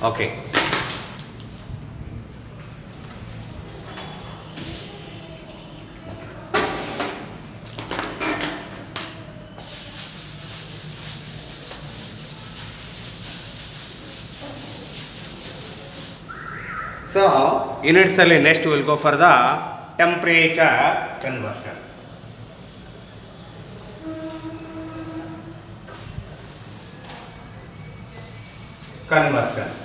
Okay so units ಅಲ್ಲಿ next will go for the temperature conversion conversion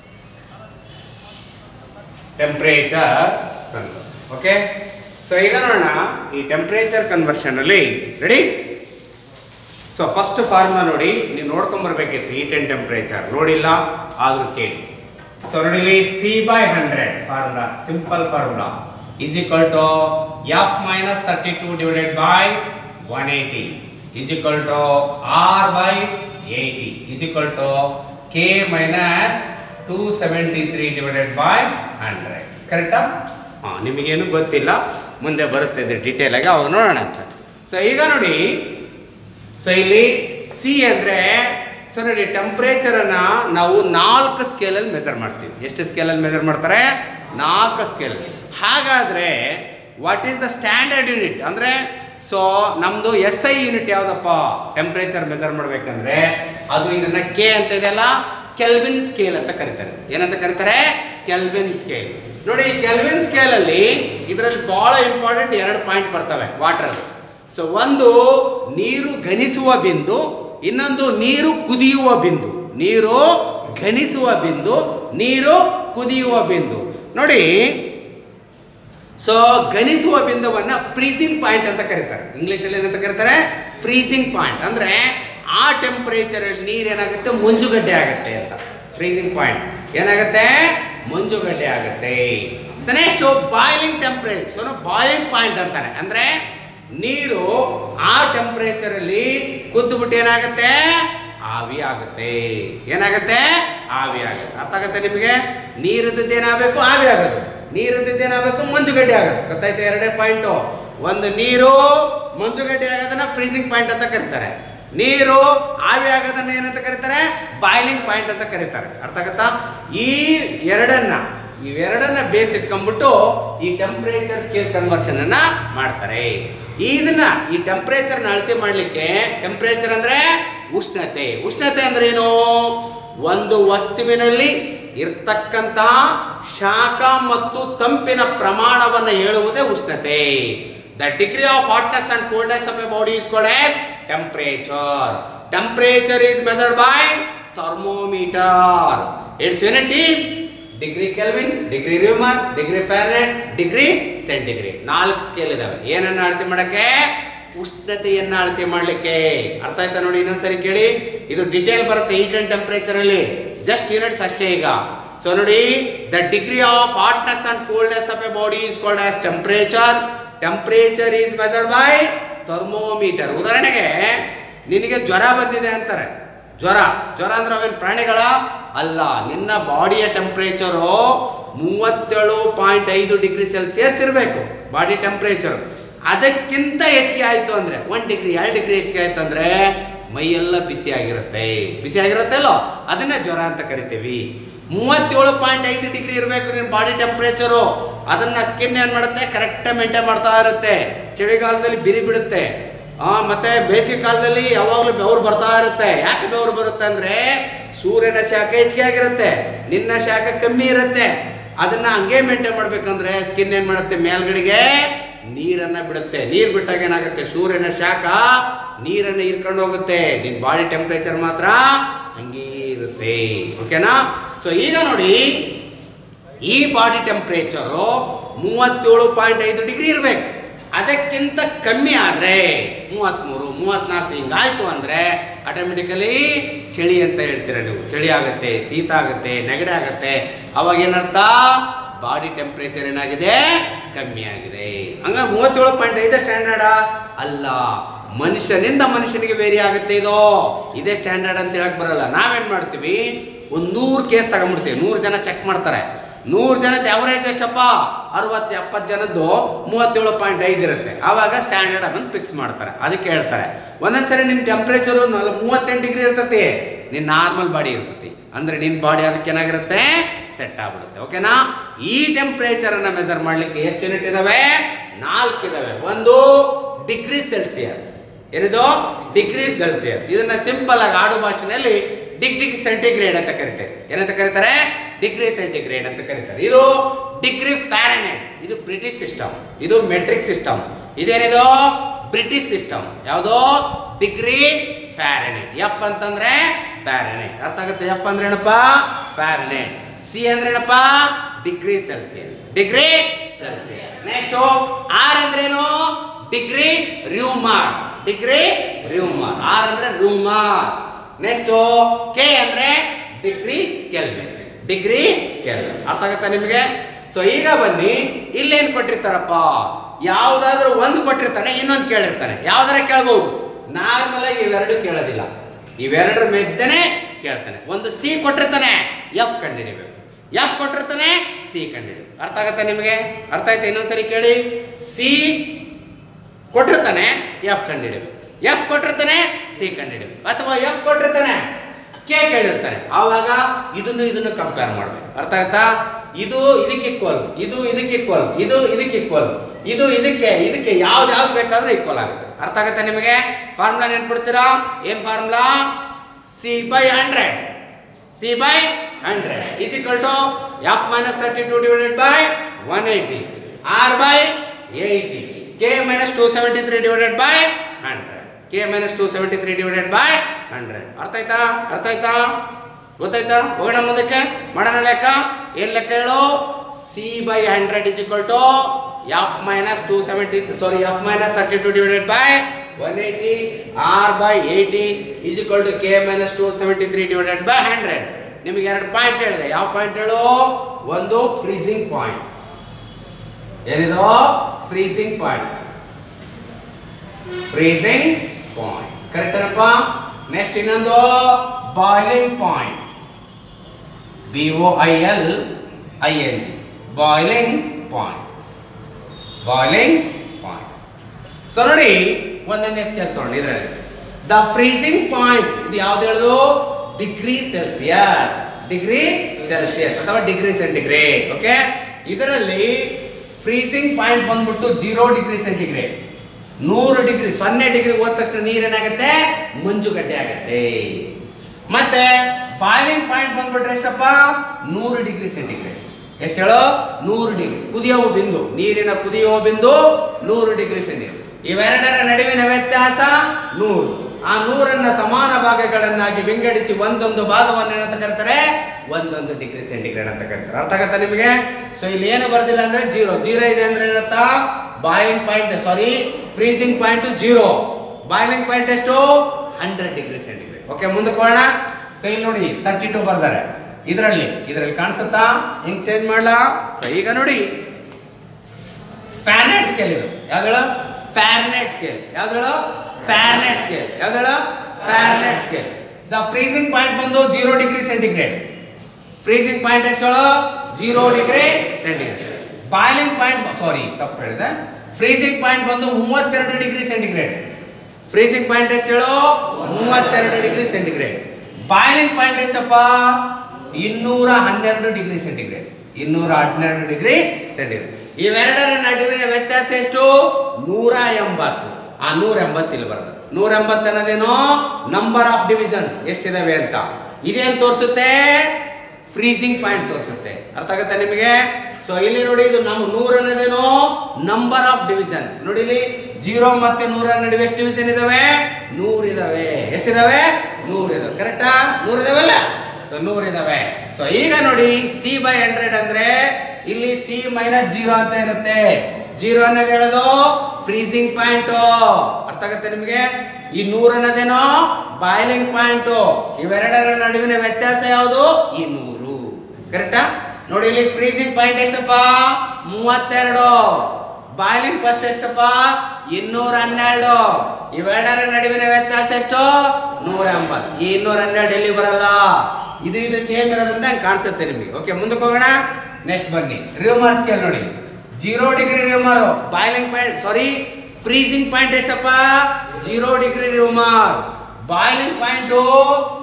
temperature conversion okay so ಈಗ ನೋಡೋಣ ಈ temperature conversion ಅಲ್ಲಿ ready so first formula ನೋಡಿ ನೀವು ನೋಡ್ಕೊಂಬರ್ಬೇಕಿತ್ತು ಹೀಟ್ ಆ್ಯಂಡ್ ಟೆಂಪ್ರೇಚರ್ ನೋಡಿಲ್ಲ ಆದರೂ ಕೇಳಿ ಸೊ ನೋಡಿ ಇಲ್ಲಿ C by hundred formula simple formula is equal to F minus thirty two divided by one eighty is equal to R by eighty is equal to K minus two seventy three divided by hundred ಕರೆಕ್ಟಾ ಹಾಂ ನಿಮಗೇನು ಗೊತ್ತಿಲ್ಲ ಮುಂದೆ ಬರುತ್ತೆ ಇದು detail ಆಗಿ ಅವಾಗ ನೋಡೋಣ ಅಂತ ಸೊ ಈಗ ನೋಡಿ ಸೊ ಇಲ್ಲಿ ಸಿ ಅಂದರೆ ಸೊ ನೋಡಿ ಟೆಂಪ್ರೇಚರನ್ನು ನಾವು ನಾಲ್ಕು ಸ್ಕೇಲಲ್ಲಿ ಮೆಜರ್ ಮಾಡ್ತೀವಿ ಎಷ್ಟು ಸ್ಕೇಲಲ್ಲಿ ಮೆಜರ್ ಮಾಡ್ತಾರೆ ನಾಲ್ಕು ಸ್ಕೇಲ್ ಹಾಗಾದರೆ what is the standard unit ಅಂದರೆ ಸೊ ನಮ್ಮದು ಎಸ್ ಐ ಯೂನಿಟ್ ಯಾವುದಪ್ಪ ಟೆಂಪ್ರೇಚರ್ ಮೆಜರ್ ಮಾಡಬೇಕಂದ್ರೆ ಅದು ಇದನ್ನ ಕೆ ಅಂತ ಇದೆಯಲ್ಲ ಕೆಲ್ವಿನ್ ಸ್ಕೇಲ್ ಅಂತ ಕರೀತಾರೆ ಏನಂತ ಕರೀತಾರೆ ಕೆಲ್ವಿನ್ ಸ್ಕೇಲ್ ನೋಡಿ ಕೆಲ್ವಿನ್ ಸ್ಕೇಲಲ್ಲಿ ಇದರಲ್ಲಿ ಭಾಳ ಇಂಪಾರ್ಟೆಂಟ್ ಎರಡು ಪಾಯಿಂಟ್ ಬರ್ತವೆ ವಾಟರ್ ಸೊ ಒಂದು ನೀರು ಘನಿಸುವ ಬಿಂದು ಇನ್ನೊಂದು ನೀರು ಕುದಿಯುವ ಬಿಂದು ನೀರು ಘನಿಸುವ ಬಿಂದು ನೀರು ಕುದಿಯುವ ಬಿಂದು ನೋಡಿ ಸೊ ಘನಿಸುವ ಬಿಂದುವನ್ನ ಫ್ರೀಸಿಂಗ್ ಪಾಯಿಂಟ್ ಅಂತ ಕರೀತಾರೆ ಇಂಗ್ಲೀಷಲ್ಲಿ ಏನಂತ ಕರೀತಾರೆ ಫ್ರೀಸಿಂಗ್ ಪಾಯಿಂಟ್ ಅಂದ್ರೆ ಆ ಟೆಂಪರೇಚರ್ ನೀರು ಏನಾಗುತ್ತೆ ಮಂಜುಗಡ್ಡೆ ಆಗುತ್ತೆ ಅಂತ ಫ್ರೀಸಿಂಗ್ ಪಾಯಿಂಟ್ ಏನಾಗುತ್ತೆ ಮಂಜುಗಡ್ಡೆ ಆಗುತ್ತೆ so next boiling temperature boiling point ಅಂತಾನೆ ಅಂದ್ರೆ ನೀರು ಆ ಟೆಂಪರೇಚರ್ ಅಲ್ಲಿ ಕುದ್ದುಬಿಟ್ಟು ಏನಾಗುತ್ತೆ ಆವಿ ಆಗುತ್ತೆ ಏನಾಗುತ್ತೆ ಆವಿ ಆಗುತ್ತೆ ಅರ್ಥ ಆಗುತ್ತೆ ನಿಮಗೆ ನೀರದ್ದು ಏನಾಗಬೇಕು ಆವಿ ಆಗೋದು ನೀರದ್ದು ಏನಾಗಬೇಕು ಮಂಜುಗಡ್ಡೆ ಆಗೋದು ಗೊತ್ತಾಯ್ತು ಎರಡೇ ಪಾಯಿಂಟು ಒಂದು ನೀರು ಮಂಜುಗಡ್ಡೆ ಆಗೋದನ್ನ ಫ್ರೀಸಿಂಗ್ ಪಾಯಿಂಟ್ ಅಂತ ಕರೀತಾರೆ ನೀರು ಆವಿ ಆಗೋದನ್ನ ಏನಂತ ಕರೀತಾರೆ ಬಾಯ್ಲಿಂಗ್ ಪಾಯಿಂಟ್ ಅಂತ ಕರೀತಾರೆ ಅರ್ಥ ಆಗುತ್ತಾ ಈ ಎರಡನ್ನ ಇವೆರಡನ್ನ ಬೇಸ್ ಇಟ್ಕೊಂಡ್ಬಿಟ್ಟು ಈ ಟೆಂಪರೇಚರ್ ಸ್ಕೇಲ್ ಕನ್ವರ್ಷನ್ ಅನ್ನ ಮಾಡ್ತಾರೆ ಇದನ್ನ ಈ ಟೆಂಪರೇಚರ್ನ ಅಳತೆ ಮಾಡಲಿಕ್ಕೆ ಟೆಂಪರೇಚರ್ ಅಂದ್ರೆ ಉಷ್ಣತೆ ಉಷ್ಣತೆ ಅಂದ್ರೆ ಏನು ಒಂದು ವಸ್ತುವಿನಲ್ಲಿ ಇರ್ತಕ್ಕಂತಹ ಶಾಖ ಮತ್ತು ತಂಪಿನ ಪ್ರಮಾಣವನ್ನು ಹೇಳುವುದೇ ಉಷ್ಣತೆ the degree of hotness and coldness of a body is called as temperature temperature is measured by thermometer its unit is degree Kelvin degree Reaumur degree Fahrenheit degree centigrade ನಾಲ್ಕು ಸ್ಕೇಲ್ ಇದಾವೆ ಏನನ್ನ ಅಳತೆ ಮಾಡಕ್ಕೆ ಉಷ್ಣತೆಯನ್ನ ಅಳತೆ ಮಾಡಲಿಕ್ಕೆ ಅರ್ಥ ಆಯ್ತಾ ನೋಡಿ ಇನ್ನೊಂದ್ಸರಿ ಕೇಳಿ ಇದು ಡಿಟೇಲ್ ಬರುತ್ತೆ ಹೀಟ್ ಅಂಡ್ ಟೆಂಪರೇಚರ್ ಅಲ್ಲಿ ಜಸ್ಟ್ ಯೂನಿಟ್ಸ್ ಅಷ್ಟೇ ಈಗ ಸೊ ನೋಡಿ the degree of hotness and coldness of a body is called as temperature temperature is measured by thermometer ಉದಾಹರಣೆಗೆ ನಿನಗೆ ಜ್ವರ ಬಂದಿದೆ ಅಂತಾರೆ ಜ್ವರ ಜ್ವರ ಅಂದ್ರೆ ಅವೇನು ಪ್ರಾಣಿಗಳ ಅಲ್ಲ ನಿನ್ನ ಬಾಡಿಯ ಟೆಂಪ್ರೇಚರು ಮೂವತ್ತೇಳು ಪಾಯಿಂಟ್ ಐದು ಡಿಗ್ರಿ ಸೆಲ್ಸಿಯಸ್ ಇರಬೇಕು ಬಾಡಿ ಟೆಂಪ್ರೇಚರ್ ಅದಕ್ಕಿಂತ ಹೆಚ್ಚಿಗೆ ಆಯಿತು ಅಂದರೆ ಒನ್ ಡಿಗ್ರಿ ಎರಡು ಡಿಗ್ರಿ ಹೆಚ್ಚಿಗೆ ಆಯ್ತು ಅಂದರೆ ಮೈಯೆಲ್ಲ ಬಿಸಿ ಆಗಿರುತ್ತೆ ಬಿಸಿ ಆಗಿರುತ್ತೆ ಅಲ್ಲೋ ಅದನ್ನೇ ಜ್ವರ ಅಂತ ಕರಿತೀವಿ ಮೂವತ್ತೇಳು ಪಾಯಿಂಟ್ ಐದು ಡಿಗ್ರಿ ಇರಬೇಕು ನಿನ್ನ ಬಾಡಿ ಟೆಂಪ್ರೇಚರು ಅದನ್ನ ಸ್ಕಿನ್ ಏನು ಮಾಡುತ್ತೆ ಕರೆಕ್ಟಾಗಿ ಮೇಂಟೈನ್ ಮಾಡ್ತಾ ಇರುತ್ತೆ ಚಳಿಗಾಲದಲ್ಲಿ ಬಿರಿ ಬಿಡುತ್ತೆ ಆ ಮತ್ತೆ ಬೇಸಿಗೆ ಕಾಲದಲ್ಲಿ ಯಾವಾಗಲೂ ಬೆವರು ಬರ್ತಾ ಇರುತ್ತೆ ಯಾಕೆ ಬೆವರು ಬರುತ್ತೆ ಅಂದ್ರೆ ಸೂರ್ಯನ ಶಾಖ ಹೆಚ್ಚಿಗೆ ಆಗಿರುತ್ತೆ ನಿನ್ನ ಶಾಖ ಕಮ್ಮಿ ಇರುತ್ತೆ ಅದನ್ನ ಹಂಗೆ ಮೇಂಟೈನ್ ಮಾಡ್ಬೇಕಂದ್ರೆ ಸ್ಕಿನ್ ಏನ್ ಮಾಡುತ್ತೆ ಮೇಲ್ಗಡೆಗೆ ನೀರನ್ನ ಬಿಡುತ್ತೆ ನೀರು ಬಿಟ್ಟಾಗ ಏನಾಗುತ್ತೆ ಸೂರ್ಯನ ಶಾಖ ನೀರನ್ನ ಹೀರ್ಕೊಂಡು ಹೋಗುತ್ತೆ ನಿನ್ನ ಬಾಡಿ ಟೆಂಪರೇಚರ್ ಮಾತ್ರ ಹಂಗೇ ಇರುತ್ತೆ ಓಕೆನಾ ಸೊ ಈಗ ನೋಡಿ ಈ ಬಾಡಿ ಟೆಂಪ್ರೇಚರು ಮೂವತ್ತೇಳು ಪಾಯಿಂಟ್ ಐದು ಡಿಗ್ರಿ ಇರಬೇಕು ಅದಕ್ಕಿಂತ ಕಮ್ಮಿ ಆದರೆ ಮೂವತ್ತ್ಮೂರು ಮೂವತ್ತ್ನಾಲ್ಕು ಹಿಂಗಾಯ್ತು ಅಂದರೆ ಆಟೋಮೆಟಿಕಲಿ ಚಳಿ ಅಂತ ಹೇಳ್ತೀರ ನೀವು ಚಳಿ ಆಗುತ್ತೆ ಶೀತ ಆಗುತ್ತೆ ನೆಗಡಿ ಆಗುತ್ತೆ ಅವಾಗ ಏನರ್ಥ ಬಾಡಿ ಟೆಂಪ್ರೇಚರ್ ಏನಾಗಿದೆ ಕಮ್ಮಿ ಆಗಿದೆ ಹಂಗ ಮೂವತ್ತೇಳು ಪಾಯಿಂಟ್ ಐದು ಸ್ಟ್ಯಾಂಡರ್ಡಾ ಅಲ್ಲ ಮನುಷ್ಯನಿಂದ ಮನುಷ್ಯನಿಗೆ ವೇರಿ ಆಗುತ್ತೆ ಇದು ಇದೇ ಸ್ಟ್ಯಾಂಡರ್ಡ್ ಅಂತ ಹೇಳಕ್ ಬರಲ್ಲ ನಾವೇನ್ ಮಾಡ್ತೀವಿ ಒಂದು ನೂರು ಕೇಸ್ ತಗೊಂಡ್ಬಿಡ್ತೀವಿ ನೂರು ಜನ ಚೆಕ್ ಮಾಡ್ತಾರೆ ನೂರು ಜನದ ಅವರೇಜ್ ಎಷ್ಟಪ್ಪ ಅರವತ್ತು ಎಪ್ಪತ್ತು ಜನದ್ದು ಮೂವತ್ತೇಳು ಪಾಯಿಂಟ್ ಐದು ಇರುತ್ತೆ ಆವಾಗ ಸ್ಟ್ಯಾಂಡರ್ಡ್ ಅದನ್ನು ಫಿಕ್ಸ್ ಮಾಡ್ತಾರೆ ಅದಕ್ಕೆ ಹೇಳ್ತಾರೆ ಒಂದೊಂದು ಸರಿ ನಿಮ್ಮ ಟೆಂಪ್ರೇಚರು ನಲ್ ಮೂವತ್ತೆಂಟು ಡಿಗ್ರಿ ಇರ್ತತಿ ನಿನ್ನ ನಾರ್ಮಲ್ ಬಾಡಿ ಇರ್ತತಿ ಅಂದರೆ ನಿನ್ನ ಬಾಡಿ ಅದಕ್ಕೆ ಏನಾಗಿರುತ್ತೆ ಸೆಟ್ ಆಗ್ಬಿಡುತ್ತೆ ಓಕೆನಾ ಈ ಟೆಂಪ್ರೇಚರನ್ನು ಮೆಜರ್ ಮಾಡಲಿಕ್ಕೆ ಎಷ್ಟು ಯೂನಿಟ್ ಇದಾವೆ ನಾಲ್ಕು ಇದಾವೆ ಒಂದು ಡಿಗ್ರಿ ಸೆಲ್ಸಿಯಸ್ ಏನಿದು ಡಿಗ್ರಿ ಸೆಲ್ಸಿಯಸ್ ಇದನ್ನ ಸಿಂಪಲ್ ಆಗಿ ಆಡು ಭಾಷೆಯಲ್ಲಿ ಡಿಗ್ರಿ ಸೆಂಟಿಗ್ರೇಡ್ ಅಂತ ಕರೀತಾರೆ ಏನಂತ ಕರೀತಾರೆ ಡಿಗ್ರಿ ಸೆಂಟಿಗ್ರೇಡ್ ಅಂತ ಕರೀತಾರೆ ಇದು ಡಿಗ್ರಿ ಫ್ಯಾರನೈಟ್ ಇದು ಬ್ರಿಟಿಷ್ ಸಿಸ್ಟಮ್ ಇದು ಮೆಟ್ರಿಕ್ ಸಿಸ್ಟಮ್ ಇದೇನಿದು ಬ್ರಿಟಿಷ್ ಸಿಸ್ಟಮ್ ಯಾವುದು ಡಿಗ್ರಿ ಫ್ಯಾರನೈಟ್ ಎಫ್ ಅಂತಂದ್ರೆ ಫ್ಯಾರನೈಟ್ ಅರ್ಥ ಆಗುತ್ತೆ ಎಫ್ ಅಂದ್ರೆ ಏನಪ್ಪ ಫ್ಯಾರನೈಟ್ ಸಿ ಅಂದ್ರೆ ಏನಪ್ಪ degree Celsius degree Celsius next R ಅಂದ್ರೇನು degree Reaumur degree Reaumur R ಅಂದ್ರೆ ರ್ಯೂಮಾರ್ ನೆಕ್ಸ್ಟ್ ಕೆ ಅಂದ್ರೆ ಡಿಗ್ರಿ ಕೆಲ್ವಿನ್ ಡಿಗ್ರಿ ಕೆಲ್ವಿನ್ ಅರ್ಥ ಆಗುತ್ತಾ ನಿಮಗೆ ಸೊ ಈಗ ಬನ್ನಿ ಇಲ್ಲೇನ್ ಕೊಟ್ಟಿರ್ತಾರಪ್ಪ ಯಾವ್ದಾದ್ರು ಒಂದು ಕೊಟ್ಟಿರ್ತಾನೆ ಇನ್ನೊಂದು ಕೇಳಿರ್ತಾನೆ ಯಾವ್ದಾರ ಕೇಳ್ಬಹುದು ನಾರ್ಮಲ್ ಆಗಿ ಇವೆರಡು ಕೇಳೋದಿಲ್ಲ ಇವೆರಡರ ಮೆದ್ದನೆ ಕೇಳ್ತಾನೆ ಒಂದು ಸಿ ಕೊಟ್ಟಿರ್ತಾನೆ ಎಫ್ ಕಂಡಿಡಿಬೇಕು ಎಫ್ ಕೊಟ್ಟಿರ್ತಾನೆ ಸಿ ಕಂಡಿಡಿ ಅರ್ಥ ಆಗತ್ತೆ ನಿಮಗೆ ಅರ್ಥ ಆಯ್ತಾ ಇನ್ನೊಂದ್ಸರಿ ಕೇಳಿ ಸಿ ಕೊಟ್ಟಿರ್ತಾನೆ ಎಫ್ ಕಂಡಿಡಿಬೇಕು ಎಫ್ ಕೊಟ್ಟಿರ್ತಾನೆ ಸಿ ಕಂಡಿಡಿಬೇಕು ಅಥವಾ ಎಫ್ ಕೊಟ್ಟಿರ್ತಾನೆ ಕೆ ಕೇಳಿರ್ತಾನೆ ಆವಾಗ ಇದನ್ನು ಇದನ್ನು ಕಂಪೇರ್ ಮಾಡ್ಬೇಕು ಅರ್ಥ ಆಗುತ್ತಾ ಇದು ಇದಕ್ಕೆ ಈಕ್ವಲ್ ಇದು ಇದಕ್ಕೆ ಈಕ್ವಲ್ ಇದು ಇದಕ್ಕೆ ಈಕ್ವಲ್ ಇದು ಇದಕ್ಕೆ ಇದಕ್ಕೆ ಯಾವ್ದು ಯಾವ್ದು ಬೇಕಾದ್ರೂ ಈಕ್ವಲ್ ಆಗುತ್ತೆ ಅರ್ಥ ಆಗುತ್ತೆ ನಿಮಗೆ ಫಾರ್ಮುಲಾ ನೆನ್ಪಿಡ್ತೀರಾ ಏನ್ formula C by hundred C by hundred is equal to F minus thirty two divided by one eighty R by eighty K minus two seventy three divided by hundred K minus two seventy three divided by hundred ಅರ್ಥ ಆಯ್ತಾ ಅರ್ಥ ಆಯ್ತಾ ಗೊತ್ತಾಯ್ತಾ ಹೋಗೋಣ ಮುಂದಕ್ಕೆ ಮಾಡೋಣ ಲೆಕ್ಕ ಏನ್ ಲೆಕ್ಕ ಹೇಳು C by hundred is equal to F minus two seventy sorry F minus thirty two divided by one eighty R by eighty is equal to K minus two seventy three divided by hundred ನಿಮಗೆ ಎರಡು point ಹೇಳಿದೆ ಯಾವ point ಹೇಳು ಒಂದು freezing point ಏನಿದು freezing point freezing point correct ಏನಪ್ಪ next ಇನ್ನೊಂದು boiling point B O I L I N G boiling point boiling point so ನೋಡಿ ಒಂದನೇ ಸ್ಕೇಲ್ ತಗೊಂಡು ಇದರಲ್ಲಿ ದ ಫ್ರೀಸಿಂಗ್ ಪಾಯಿಂಟ್ ಇದು ಯಾವ್ದು ಹೇಳುದು ಡಿಗ್ರಿ ಸೆಲ್ಸಿಯಸ್ ಡಿಗ್ರಿ ಸೆಲ್ಸಿಯಸ್ ಅಥವಾ ಡಿಗ್ರಿ ಸೆಂಟಿಗ್ರೇಡ್ ಓಕೆ ಇದರಲ್ಲಿ ಫ್ರೀಸಿಂಗ್ ಪಾಯಿಂಟ್ ಬಂದ್ಬಿಟ್ಟು ಜೀರೋ ಡಿಗ್ರಿ ಸೆಂಟಿಗ್ರೇಡ್ ನೂರು ಡಿಗ್ರಿ ಸೊನ್ನೆ ಡಿಗ್ರಿ ಹೋದ ತಕ್ಷಣ ನೀರೇನಾಗುತ್ತೆ ಮಂಜುಗಡ್ಡೆ ಆಗುತ್ತೆ ಮತ್ತೆ ಬಾಯ್ಲಿಂಗ್ ಪಾಯಿಂಟ್ ಬಂದ್ಬಿಟ್ರೆ ಎಷ್ಟಪ್ಪ ನೂರು ಡಿಗ್ರಿ ಸೆಂಟಿಗ್ರೇಡ್ ಎಷ್ಟು ಹೇಳೋ ನೂರು ಡಿಗ್ರಿ ಕುದಿಯುವ ಬಿಂದು ನೀರಿನ ಕುದಿಯುವ ಬಿಂದು ನೂರು ಡಿಗ್ರಿ ಸೆಂಟಿಗ್ರೇಡ್ ಇವೆರಡರ ನಡುವಿನ ವ್ಯತ್ಯಾಸ ನೂರು ಆ ನೂರನ್ನ ಸಮಾನ ಭಾಗಗಳನ್ನಾಗಿ ವಿಂಗಡಿಸಿ ಒಂದೊಂದು ಭಾಗವನ್ನು ಏನಂತ ಕರೀತಾರೆ ಒಂದೊಂದು ಡಿಗ್ರಿ ಸೆಂಟಿಗ್ರೇಡ್ ಅಂತ ಕರೀತಾರೆ ಅರ್ಥ ಆಗತ್ತಾ ನಿಮಗೆ ಸೊ ಇಲ್ಲಿ ಏನು ಬರ್ದಿಲ್ಲ ಅಂದ್ರೆ ಜೀರೋ ಜೀರೋ ಇದೆ ಅಂದ್ರೆ ಏನಂತ boiling point sorry freezing point zero boiling point ಎಷ್ಟು ಹಂಡ್ರೆಡ್ ಡಿಗ್ರಿ ಸೆಂಟಿಗ್ರೇಡ್ ಓಕೆ ಮುಂದಕ್ಕೆ ಹೋಗೋಣ ಸೊ ಇಲ್ಲಿ ನೋಡಿ ತರ್ಟಿ ಟು ಬರ್ತಾರೆ ಇದರಲ್ಲಿ ಇದರಲ್ಲಿ ಕಾಣಿಸುತ್ತಾ ಹಿಂಗ್ ಚೇಂಜ್ ಮಾಡ್ಲಾ ಸೊ ಈಗ ನೋಡಿ ಫ್ಯಾರ್ನೆಟ್ ಸ್ಕೇಲ್ ಇದು ಯಾವ್ದು ಫ್ಯಾರ್ನೆಟ್ ಸ್ಕೇಲ್ ಯಾವ್ದು ಫ್ಯಾರ್ನೆಟ್ ಸ್ಕೇಲ್ ಯಾವ್ದು Fahrenheit scale the freezing point ಬಂದು zero degree centigrade freezing point ಎಷ್ಟು ಹೇಳು zero degree centigrade boiling point sorry ತಪ್ಪು ಹೇಳಿದೆ ಫ್ರೀಸಿಂಗ್ ಪಾಯಿಂಟ್ ಬಂದು ಮೂವತ್ತೆರಡು ಡಿಗ್ರಿ ಸೆಂಟಿಗ್ರೇಡ್ ಫ್ರೀಸಿಂಗ್ ಪಾಯಿಂಟ್ ಎಷ್ಟು ಹೇಳು ಮೂವತ್ತೆರಡು ಡಿಗ್ರಿ ಸೆಂಟಿಗ್ರೇಡ್ ಬಾಯ್ಲಿಂಗ್ ಪಾಯಿಂಟ್ ಎಷ್ಟಪ್ಪ ಇನ್ನೂರ ಹನ್ನೆರಡು ಡಿಗ್ರಿ ಸೆಂಟಿಗ್ರೇಡ್ ಇನ್ನೂರ ಹನ್ನೆರಡು ಡಿಗ್ರಿ ಸೆಂಟಿಗ್ರೇಡ್ ಇವೆರಡರ ನಡುವಿನ ವ್ಯತ್ಯಾಸ ಎಷ್ಟು ನೂರ ಎಂಬತ್ತು ಆ ನೂರ ಎಂಬತ್ತು ಇಲ್ಲಿ ಬರ್ತದೆ ನೂರ ಎಂಬತ್ತು ಅನ್ನೋದೇನು ನಂಬರ್ ಆಫ್ ಡಿವಿಷನ್ಸ್ ಎಷ್ಟಿದಾವೆ ಅಂತ ಇದೇನು ತೋರಿಸುತ್ತೆ ಫ್ರೀಸಿಂಗ್ ಪಾಯಿಂಟ್ ತೋರಿಸುತ್ತೆ ಅರ್ಥ ಆಗುತ್ತೆ ನಿಮಗೆ ಸೊ ಇಲ್ಲಿ ನೋಡಿ ಇದು ನಮ್ಮ ನೂರ ಅನ್ನೋದೇನು ನಂಬರ್ ಆಫ್ ಡಿವಿಷನ್ ನೋಡಿ ಇಲ್ಲಿ ಜೀರೋ ಮತ್ತೆ ನೂರ ನಡುವೆ ಎಷ್ಟು ಡಿವಿಷನ್ ಇದಾವೆ ನೂರು ಇದಾವೆ ಎಷ್ಟಿದಾವೆ ನೂರು ಇದಾವೆ ಕರೆಕ್ಟಾ ನೂರು ಇದಾವಲ್ಲ ಸೊ ನೂರು ಇದಾವೆ ಸೊ ಈಗ ನೋಡಿ ಸಿ ಬೈ ಹಂಡ್ರೆಡ್ ಅಂದ್ರೆ ಇಲ್ಲಿ ಸಿ ಮೈನಸ್ ಜೀರೋ ಅಂತ ಇರುತ್ತೆ ಜೀರೋ ಅನ್ನೋದು ಹೇಳೋದು ಫ್ರೀಸಿಂಗ್ ಪಾಯಿಂಟ್ ಅರ್ಥ ಆಗುತ್ತೆ ನಿಮಗೆ ಈ ನೂರು ಅನ್ನೋದೇನೋ ಬಾಯ್ಲಿಂಗ್ ಪಾಯಿಂಟ್ ಇವೆರಡರ ನಡುವಿನ ವ್ಯತ್ಯಾಸ ಯಾವುದು ಈ ನೂರು ಕರೆಕ್ಟಾ ನೋಡಿ ಇಲ್ಲಿ ಫ್ರೀಸಿಂಗ್ ಪಾಯಿಂಟ್ ಎಷ್ಟಪ್ಪ ಮೂವತ್ತೆರಡು ಬಾಯ್ಲಿಂಗ್ ಫಸ್ಟ್ ಎಷ್ಟಪ್ಪ ಇನ್ನೂರ ಹನ್ನೆರಡು ಇವೆರಡರ ನಡುವಿನ ವ್ಯತ್ಯಾಸ ಎಷ್ಟು ನೂರ ಎಂಬತ್ತು ಈ ಇನ್ನೂರ ಹನ್ನೆರಡು ಎಲ್ಲಿ ಬರಲ್ಲ ಇದು ಇದು ಸೇಮ್ ಇರೋದ್ರಿಂದ ಹಂಗೆ ಕಾಣಿಸುತ್ತೆ ನಿಮಗೆ ಓಕೆ ಮುಂದಕ್ಕೆ ಹೋಗೋಣ ನೆಕ್ಸ್ಟ್ ಬನ್ನಿ ರಿವ್ಮಾರ್ ಸ್ಕೇಲ್ ನೋಡಿ zero degree Reaumur boiling point sorry freezing point ಎಷ್ಟಪ್ಪ zero degree Reaumur boiling point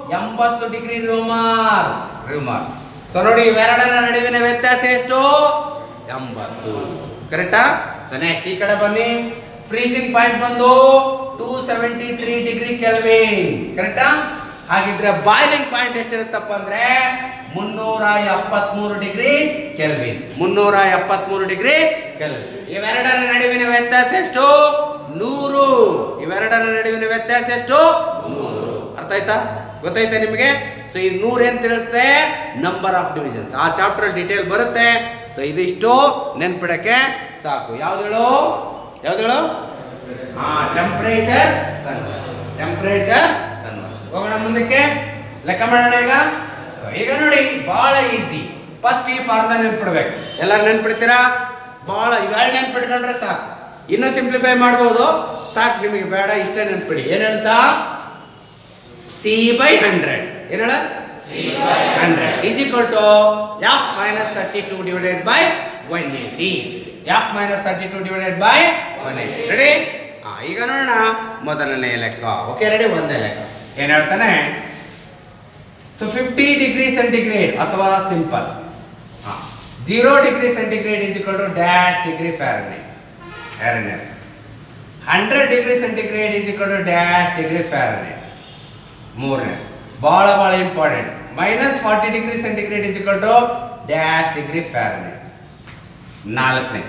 ಎಂಬತ್ತು ಡಿಗ್ರಿ ರೂಮಾರ್ ರೂಮಾರ್ ಸೊ ನೋಡಿ ಇವೆರಡರ ನಡುವಿನ ವ್ಯತ್ಯಾಸ ಎಷ್ಟು ಎಂಬತ್ತು ಕರೆಕ್ಟಾ ಸೊ ನೆಕ್ಸ್ಟ್ ಈ ಕಡೆ ಬನ್ನಿ ಫ್ರೀಸಿಂಗ್ ಪಾಯಿಂಟ್ ಬಂದು two seventy three degree Kelvin ಕರೆಕ್ಟಾ ಹಾಗಿದ್ರೆ ಬಾಯ್ಲಿಂಗ್ ಪಾಯಿಂಟ್ ಎಷ್ಟಿರುತ್ತಪ್ಪ ಅಂದ್ರೆ ಮುನ್ನೂರ ಎಪ್ಪತ್ಮೂರು ಡಿಗ್ರಿ ಕೆಲ್ವಿನ್ ಮುನ್ನೂರ ಎಪ್ಪತ್ಮೂರು ಡಿಗ್ರಿ ಕೆಲ್ವಿನ್ ಇವೆರಡರ ನಡುವಿನ ವ್ಯತ್ಯಾಸ ಎಷ್ಟು ನೂರು ಇವೆರಡರ ನಡುವಿನ ವ್ಯತ್ಯಾಸ ಎಷ್ಟು ನೂರು ಅರ್ಥ ಆಯ್ತಾ ಗೊತ್ತಾಯ್ತಾ ನಿಮಗೆ ಸೊ ಈ ನೂರು ಏನ್ ತಿಳಿಸುತ್ತೆ ನಂಬರ್ ಆಫ್ ಡಿವಿಷನ್ಸ್ ಆ ಚಾಪ್ಟರ್ ಡೀಟೇಲ್ ಬರುತ್ತೆ ಸೊ ಇದಿಷ್ಟು ನೆನ್ಪಿಡಕ್ಕೆ ಸಾಕು ಯಾವ್ದೇಳು ಯಾವ್ದೇಳು ಹಾ ಟೆಂಪರೇಚರ್ ಟೆಂಪರೇಚರ್ ಕನ್ವರ್ಷನ್ ಹೋಗೋಣ ಮುಂದಕ್ಕೆ ಲೆಕ್ಕ ಮಾಡೋಣ ಈಗ ಸೊ ಈಗ ನೋಡಿ ಬಹಳ ಈಸಿ ಫಸ್ಟ್ ಈ ಫಾರ್ಮುಲಾ ನೆನ್ಪಿಡ್ಬೇಕು ಎಲ್ಲರೂ ನೆನ್ಪಿಡ್ತೀರಾ ಬಹಳ ಇವೆರಡು ನೆನ್ಪಿಟ್ಕೊಂಡ್ರೆ ಸಾಕು ಇನ್ನೂ ಸಿಂಪ್ಲಿಫೈ ಮಾಡ್ಬೋದು ಸಾಕು ನಿಮಗೆ ಬೇಡ ಇಷ್ಟೇ ನೆನ್ಪಿಡಿ ಏನ್ ಹೇಳ್ತಾ ಸಿ ಬೈ ಹಂಡ್ರೆಡ್ ಏನ್ ಹೇಳ hundred is equal to F minus thirty two divided by one eighty F minus thirty two divided by one eighty ready ಹಾ ಈಗ ನೋಡೋಣ ಮೊದಲನೇ ಲೆಕ್ಕ ಓಕೆ ರೆಡಿ ಒಂದೇ ಲೆಕ್ಕ ಏನ್ ಹೇಳ್ತಾನೆ ಸೊ ಫಿಫ್ಟಿ ಡಿಗ್ರಿ ಸೆಂಟಿಗ್ರೇಡ್ ಅಥವಾ simple zero degree centigrade is equal to dash degree Fahrenheit Fahrenheit hundred degree centigrade is equal to dash degree Fahrenheit ಮೂರನೇ ಭಾಳ ಭಾಳ important minus forty degree centigrade is equal to dash degree Fahrenheit ನಾಲ್ಕನೇ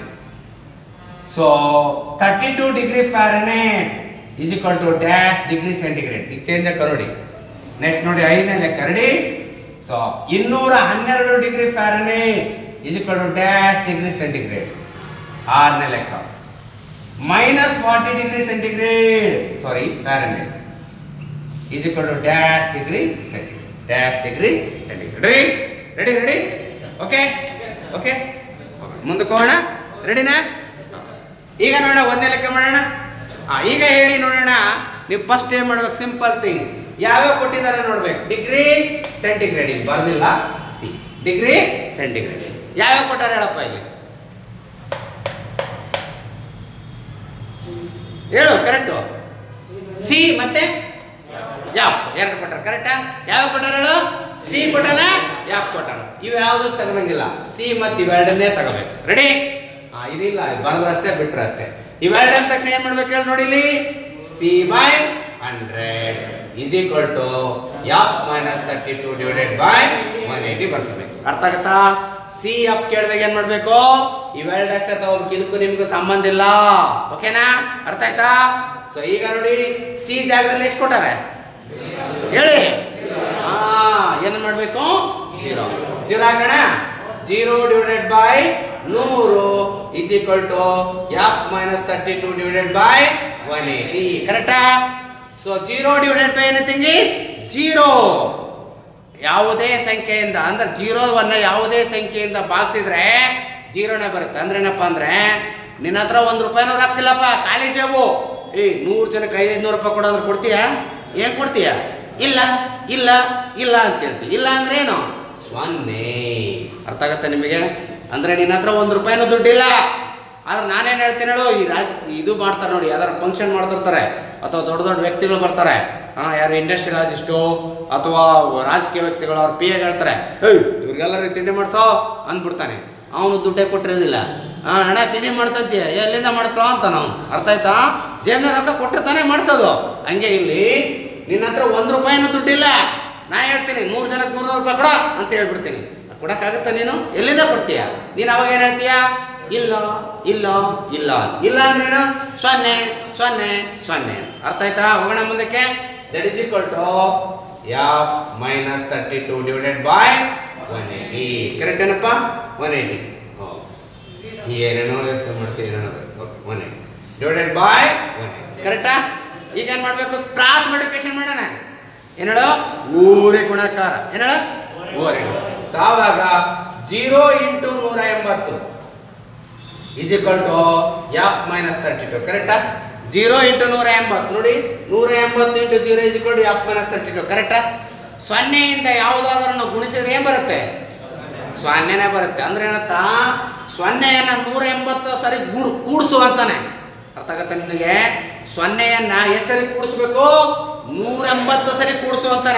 so thirty two degree Fahrenheit is equal to dash degree centigrade ಈಗ change ಆಗಿ ನೋಡಿ next ನೋಡಿ ಐದನೇ ಲೆಕ್ಕ ರೆಡಿ ಸೊ ಇನ್ನೂರ ಹನ್ನೆರಡು degree Fahrenheit is equal to dash degree centigrade ಆರನೇ ಲೆಕ್ಕ minus forty degree centigrade sorry Fahrenheit is equal to dash degree centigrade. Dash degree centigrade. Ready? Ready? Ready? Okay? Okay? ಮುಂದಕ್ಕೆ ಹೋಗೋಣ ರೆಡಿನಾ ಈಗ ನೋಡೋಣ ಒಂದೇ ಲೆಕ್ಕ ಮಾಡೋಣ ಹಾ ಈಗ ಹೇಳಿ ನೋಡೋಣ ನೀವು ಫಸ್ಟ್ ಏನ್ ಮಾಡ್ಬೇಕು ಸಿಂಪಲ್ ಥಿಂಗ್ ಯಾವ್ಯಾವ ಕೊಟ್ಟಿದ್ದಾರೆ ನೋಡ್ಬೇಕು ಡಿಗ್ರಿ ಸೆಂಟಿಗ್ರೇಡ್ ಇಲ್ಲಿ ಬರ್ದಿಲ್ಲ ಸಿ ಡಿಗ್ರಿ ಸೆಂಟಿಗ್ರೇಡ್ ಯಾವ್ಯಾವ ಕೊಟ್ಟಾರೆ ಹೇಳಪ್ಪ ಇಲ್ಲಿ ಹೇಳು ಕರೆಕ್ಟು ಸಿ ಮತ್ತೆ ಯಾಫ್ ಎರಡು ಕೊಟ್ಟಾರ ಕರೆಕ್ಟಾ ಯಾವ ಕೊಟ್ಟಾರ ಹೇಳು ಸಿ ಕೊಟ್ಟಾನ ಯಾಫ್ ಕೊಟ್ಟಾನ ಇವು ಯಾವುದು ತಗೊಳಂಗಿಲ್ಲ ಸಿ ಮತ್ತು ಇವೆರಡನ್ನೇ ತಗೋಬೇಕು ರೆಡಿ ಹಾ ಇದಿಲ್ಲ ಇದು ಬರೋದು ಅಷ್ಟೇ ಬಿಟ್ರೆ ಅಷ್ಟೇ ಇವೆರಡು ಅಂದ ತಕ್ಷಣ ಏನ್ ಮಾಡ್ಬೇಕು ಹೇಳಿ ನೋಡಿ ಇಲ್ಲಿ C by hundred is equal to F minus thirty two divided by one eighty ಬರ್ಕೋಬೇಕು ಅರ್ಥ ಆಗತ್ತಾ ಸಿ ಎಫ್ ಕೇಳಿದಾಗ ಏನ್ ಮಾಡ್ಬೇಕು ಇವೆರಡು ಅಷ್ಟೇ ತಗೋಬೇಕು ಇದಕ್ಕೂ ನಿಮ್ಗೂ ಸಂಬಂಧ ಇಲ್ಲ ಓಕೆನಾ ಅರ್ಥ ಆಯ್ತಾ ಸೊ ಈಗ ನೋಡಿ ಸಿ ಜಾಗದಲ್ಲಿ ಎಷ್ಟು ಕೊಟ್ಟಾರೆ ಹೇಳಿ ಹಾ ಏನು ಮಾಡಬೇಕು ಜೀರೋ ಜೀರೋ ಹಾಕೋಣ ಜೀರೋ ಡಿವೈಡೆಡ್ ಬೈ ನೂರು is equal to F minus thirty two divided by one eighty ಕರೆಕ್ಟಾ so zero divided by anything is zero ಯಾವುದೇ ಸಂಖ್ಯೆಯಿಂದ ಅಂದ್ರೆ ಜೀರೋವನ್ನ ಯಾವುದೇ ಸಂಖ್ಯೆಯಿಂದ ಭಾಗಿಸಿದ್ರೆ ಜೀರೋನೇ ಬರುತ್ತೆ ಅಂದ್ರೆ ಏನಪ್ಪ ಅಂದ್ರೆ ನಿನ್ನ ಹತ್ರ ಒಂದು ರೂಪಾಯಿನೂ ರೊಕ್ಕಿಲ್ಲಪ್ಪ ಖಾಲಿ ಜೇಬು ಏ ನೂರು ಜನಕ್ಕೆ ಐದೈದು ರೂಪಾಯಿ ಕೊಡೋದ್ರೆ ಕೊಡ್ತೀಯಾ ಏನು ಕೊಡ್ತೀಯ ಇಲ್ಲ ಇಲ್ಲ ಇಲ್ಲ ಅಂತ ಹೇಳ್ತೀವಿ ಇಲ್ಲ ಅಂದ್ರೆ ಏನು ಸೊನ್ನೆ ಅರ್ಥ ಆಗತ್ತೆ ನಿಮಗೆ ಅಂದ್ರೆ ನಿನ್ನ ಹತ್ರ ಒಂದು ರೂಪಾಯಿನೂ ದುಡ್ಡಿಲ್ಲ ಆದ್ರೆ ನಾನೇನು ಹೇಳ್ತೀನಿ ಹೇಳು ಈ ರಾಜ ಇದು ಮಾಡ್ತಾರೆ ನೋಡಿ ಯಾವ್ದಾರು ಫಂಕ್ಷನ್ ಮಾಡ್ತಿರ್ತಾರೆ ಅಥವಾ ದೊಡ್ಡ ದೊಡ್ಡ ವ್ಯಕ್ತಿಗಳು ಬರ್ತಾರೆ ಹಾಂ ಯಾರು ಇಂಡಸ್ಟ್ರಿಯಲಾಜಿಸ್ಟು ಅಥವಾ ರಾಜಕೀಯ ವ್ಯಕ್ತಿಗಳು ಅವ್ರ ಪಿ ಎಗೆ ಹೇಳ್ತಾರೆ ಏಯ್ ಇವ್ರಿಗೆಲ್ಲರಿಗೂ ತಿಂಡಿ ಮಾಡಿಸೋ ಅಂದ್ಬಿಡ್ತಾನೆ ಅವನು ದುಡ್ಡೇ ಕೊಟ್ಟಿರೋದಿಲ್ಲ ಹಾಂ ಹಣ ತಿಂಡಿ ಮಾಡಿಸಂತೀಯ ಎಲ್ಲಿಂದ ಮಾಡಿಸ್ಲೋ ಅಂತ ನಾವು ಅರ್ಥ ಆಯ್ತಾ ಜೇಬ್ನ ರೊಕ್ಕ ಕೊಟ್ಟು ತಾನೇ ಮಾಡಿಸೋದು ಹಂಗೆ ಇಲ್ಲಿ ನಿನ್ನ ಹತ್ರ ಒಂದು ರೂಪಾಯಿನೂ ದುಡ್ಡಿಲ್ಲ ನಾ ಹೇಳ್ತೀನಿ ನೂರು ಜನಕ್ಕೆ ನೂರು ರೂಪಾಯಿ ಕೊಡ ಅಂತ ಹೇಳ್ಬಿಡ್ತೀನಿ ಕೊಡಕ್ಕಾಗತ್ತಾ ನೀನು ಎಲ್ಲಿಂದ ಕೊಡ್ತೀಯ ನೀನು ಅವಾಗ ಏನು ಹೇಳ್ತೀಯ ಇಲ್ಲ ಇಲ್ಲ ಇಲ್ಲ ಇಲ್ಲ ಅಂದ್ರೇನು ಸೊನ್ನೆ ಸೊನ್ನೆ ಸೊನ್ನೆ ಅರ್ಥ ಆಯ್ತಾ ಹೋಗೋಣ ಮುಂದಕ್ಕೆ that is equal to F minus thirty two divided by one eighty correct ಏನಪ್ಪ ಒನ್ ಏಯ್ಟಿ ಏನೇನೋ ಯೋಚನೆ ಮಾಡ್ತೀವಿ ಏನೇನೋ okay one eighty divided by one ಕರೆಕ್ಟಾ ಈಗ ಏನು ಮಾಡಬೇಕು ಕ್ರಾಸ್ ಮಲ್ಟಿಪ್ಲಿಕೇಶನ್ ಮಾಡೋಣ ಏನು ಹೇಳು ಊರಿ ಗುಣಕಾರ ಏನು ಹೇಳು ಊರಿ ಸೊ ಆವಾಗ ಜೀರೋ ಇಂಟು ನೂರ ಎಂಬತ್ತು is equal to F minus thirty two ಕರೆಕ್ಟಾ ಜೀರೋ ಇಂಟು ನೂರ ಎಂಬತ್ತು ನೋಡಿ ನೂರ ಎಂಬತ್ತು into zero is equal to F minus thirty two ಕರೆಕ್ಟಾ ಸೊನ್ನೆಯಿಂದ ಯಾವುದಾದ್ರೂ ಗುಣಿಸಿದ್ರೆ ಏನು ಬರುತ್ತೆ ಸೊನ್ನೆನೇ ಬರುತ್ತೆ ಅಂದ್ರೆ ಏನಂತ ಸೊನ್ನೆಯನ್ನ ನೂರ ಎಂಬತ್ತು ಸರಿ ಗೂಡು ಕೂಡಿಸು ಅಂತಾನೆ ಅರ್ಥ ಆಗತ್ತೆ ನಿನಗೆ ಸೊನ್ನೆಯನ್ನ ಎಷ್ಟು ಸರಿ ಕೂಡಿಸ್ಬೇಕು ನೂರ ಎಂಬತ್ತು ಸರಿ ಕೂಡಿಸು ಅಂತಾನೆ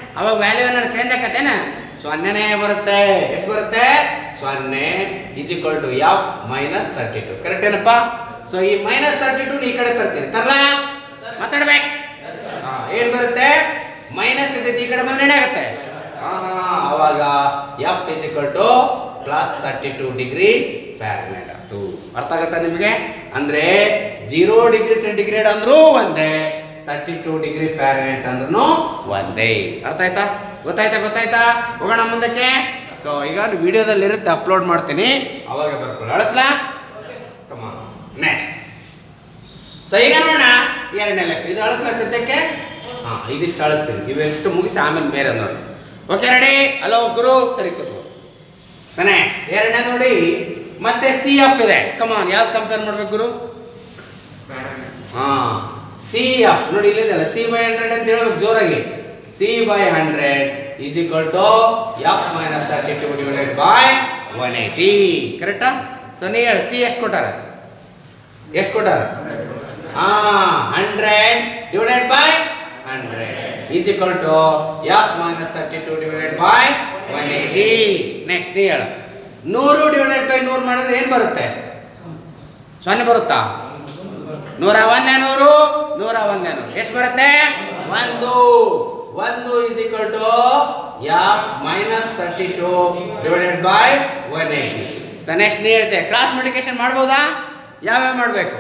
ಅವಾಗ ವ್ಯಾಲ್ಯೂ ಏನಾದ್ರು ಚೇಂಜ್ ಆಕತ್ತೇನ ಸೊನ್ನೆನೇ ಬರುತ್ತೆ ಎಷ್ಟು ಬರುತ್ತೆ ಸೊನ್ನೆ is equal to F minus thirty two correct ಏನಪ್ಪ ಸೊ ಈ ಮೈನಸ್ ತರ್ಟಿ ಟು ಈ ಕಡೆ ತರ್ತೀನಿ ತರ್ಲಾ ಮಾತಾಡ್ಬೇಕು ಹಾ, ಏನ್ ಬರುತ್ತೆ ಮೈನಸ್ ಇದ್ದೈತಿ ಈ ಕಡೆ ಬಂದ್ರೆ ಏನಾಗುತ್ತೆ ಹಾ, ಅವಾಗ F is equal to plus thirty two degree Fahrenheit ಆಯ್ತು ಅರ್ಥ ಆಗತ್ತಾ ನಿಮಗೆ ಅಂದ್ರೆ ಜೀರೋ ಡಿಗ್ರಿ ಸೆಂಟಿಗ್ರೇಡ್ ಅಂದ್ರೂ ಒಂದೇ ತರ್ಟಿ ಟು ಡಿಗ್ರಿ ಫ್ಯಾರನೈಟ್ ಅಂದ್ರೂ ಒಂದೇ ಅರ್ಥ ಆಯ್ತಾ ಗೊತ್ತಾಯ್ತಾ ಗೊತ್ತಾಯ್ತಾ ಹೋಗೋಣ ಮುಂದಕ್ಕೆ ಸೊ ಈಗ ವಿಡಿಯೋದಲ್ಲಿ ಇರುತ್ತೆ ಅಪ್ಲೋಡ್ ಮಾಡ್ತೀನಿ ಅವಾಗ ಬರ್ಕೊಳ್ಳಿ ಅಳಿಸ್ಲಾ ಕಮ ನೆಕ್ಸ್ಟ್ ಸೊ ಈಗ ನೋಡೋಣ ಎರಡನೇ ಲೆಕ್ಕ ಇದು ಅಳಿಸ್ಲಾ ಸದ್ಯಕ್ಕೆ ಹಾ ಇದಿಷ್ಟು ಅಳಿಸ್ತೀನಿ ಇವೆಷ್ಟು ಮುಗಿಸಿ ಆಮೇಲೆ ಬೇರೆ ನೋಡಿ ಓಕೆ ರೆಡಿ ಹಲೋ ಗುರು ಸರಿ ಕೂತ್ಕೋ ಸನೆ ಎರಡನೇ ನೋಡಿ ಮತ್ತೆ ಸಿ ಎಫ್ ಇದೆ ಕಮಾನ್ ಯಾವ್ದು ಕಂಪೇರ್ ಮಾಡ್ಬೇಕು ಗುರು ಹಾ ಸಿ ಎಫ್ ನೋಡಿ ಇಲ್ಲಿದೆಲ್ಲ ಸಿ ಬೈ ಹಂಡ್ರೆಡ್ ಅಂತ ಹೇಳ್ಬೇಕು ಜೋರಾಗಿ C by hundred is equal to F minus thirty two divided by one eighty ಕರೆಕ್ಟಾ ಸೊ ನೀ ಹೇಳಿ ಸಿ ಎಷ್ಟು ಕೊಟ್ಟಾರ ಎಷ್ಟು ಕೊಟ್ಟಾರ ಹಾ hundred divided by hundred is equal to F minus thirty two divided by one eighty next ನೀ ಹೇಳು ನೂರು ಡಿವೈಡೆಡ್ ಬೈ ನೂರು ಮಾಡಿದ್ರೆ ಏನು ಬರುತ್ತೆ ಸೊನ್ನೆ ಬರುತ್ತಾ ನೂರ ಒಂದೇ ನೂರು ನೂರ ಒಂದೇ ನೂರು ಎಷ್ಟು ಬರುತ್ತೆ ಒಂದು ಒಂದು is equal to F minus thirty two divided by one eighty so next ನೀ ಹೇಳ್ತೆ ಕ್ರಾಸ್ ಮಲ್ಟಿಕೇಶನ್ ಮಾಡ್ಬೋದಾ ಯಾವ್ಯಾವ ಮಾಡಬೇಕು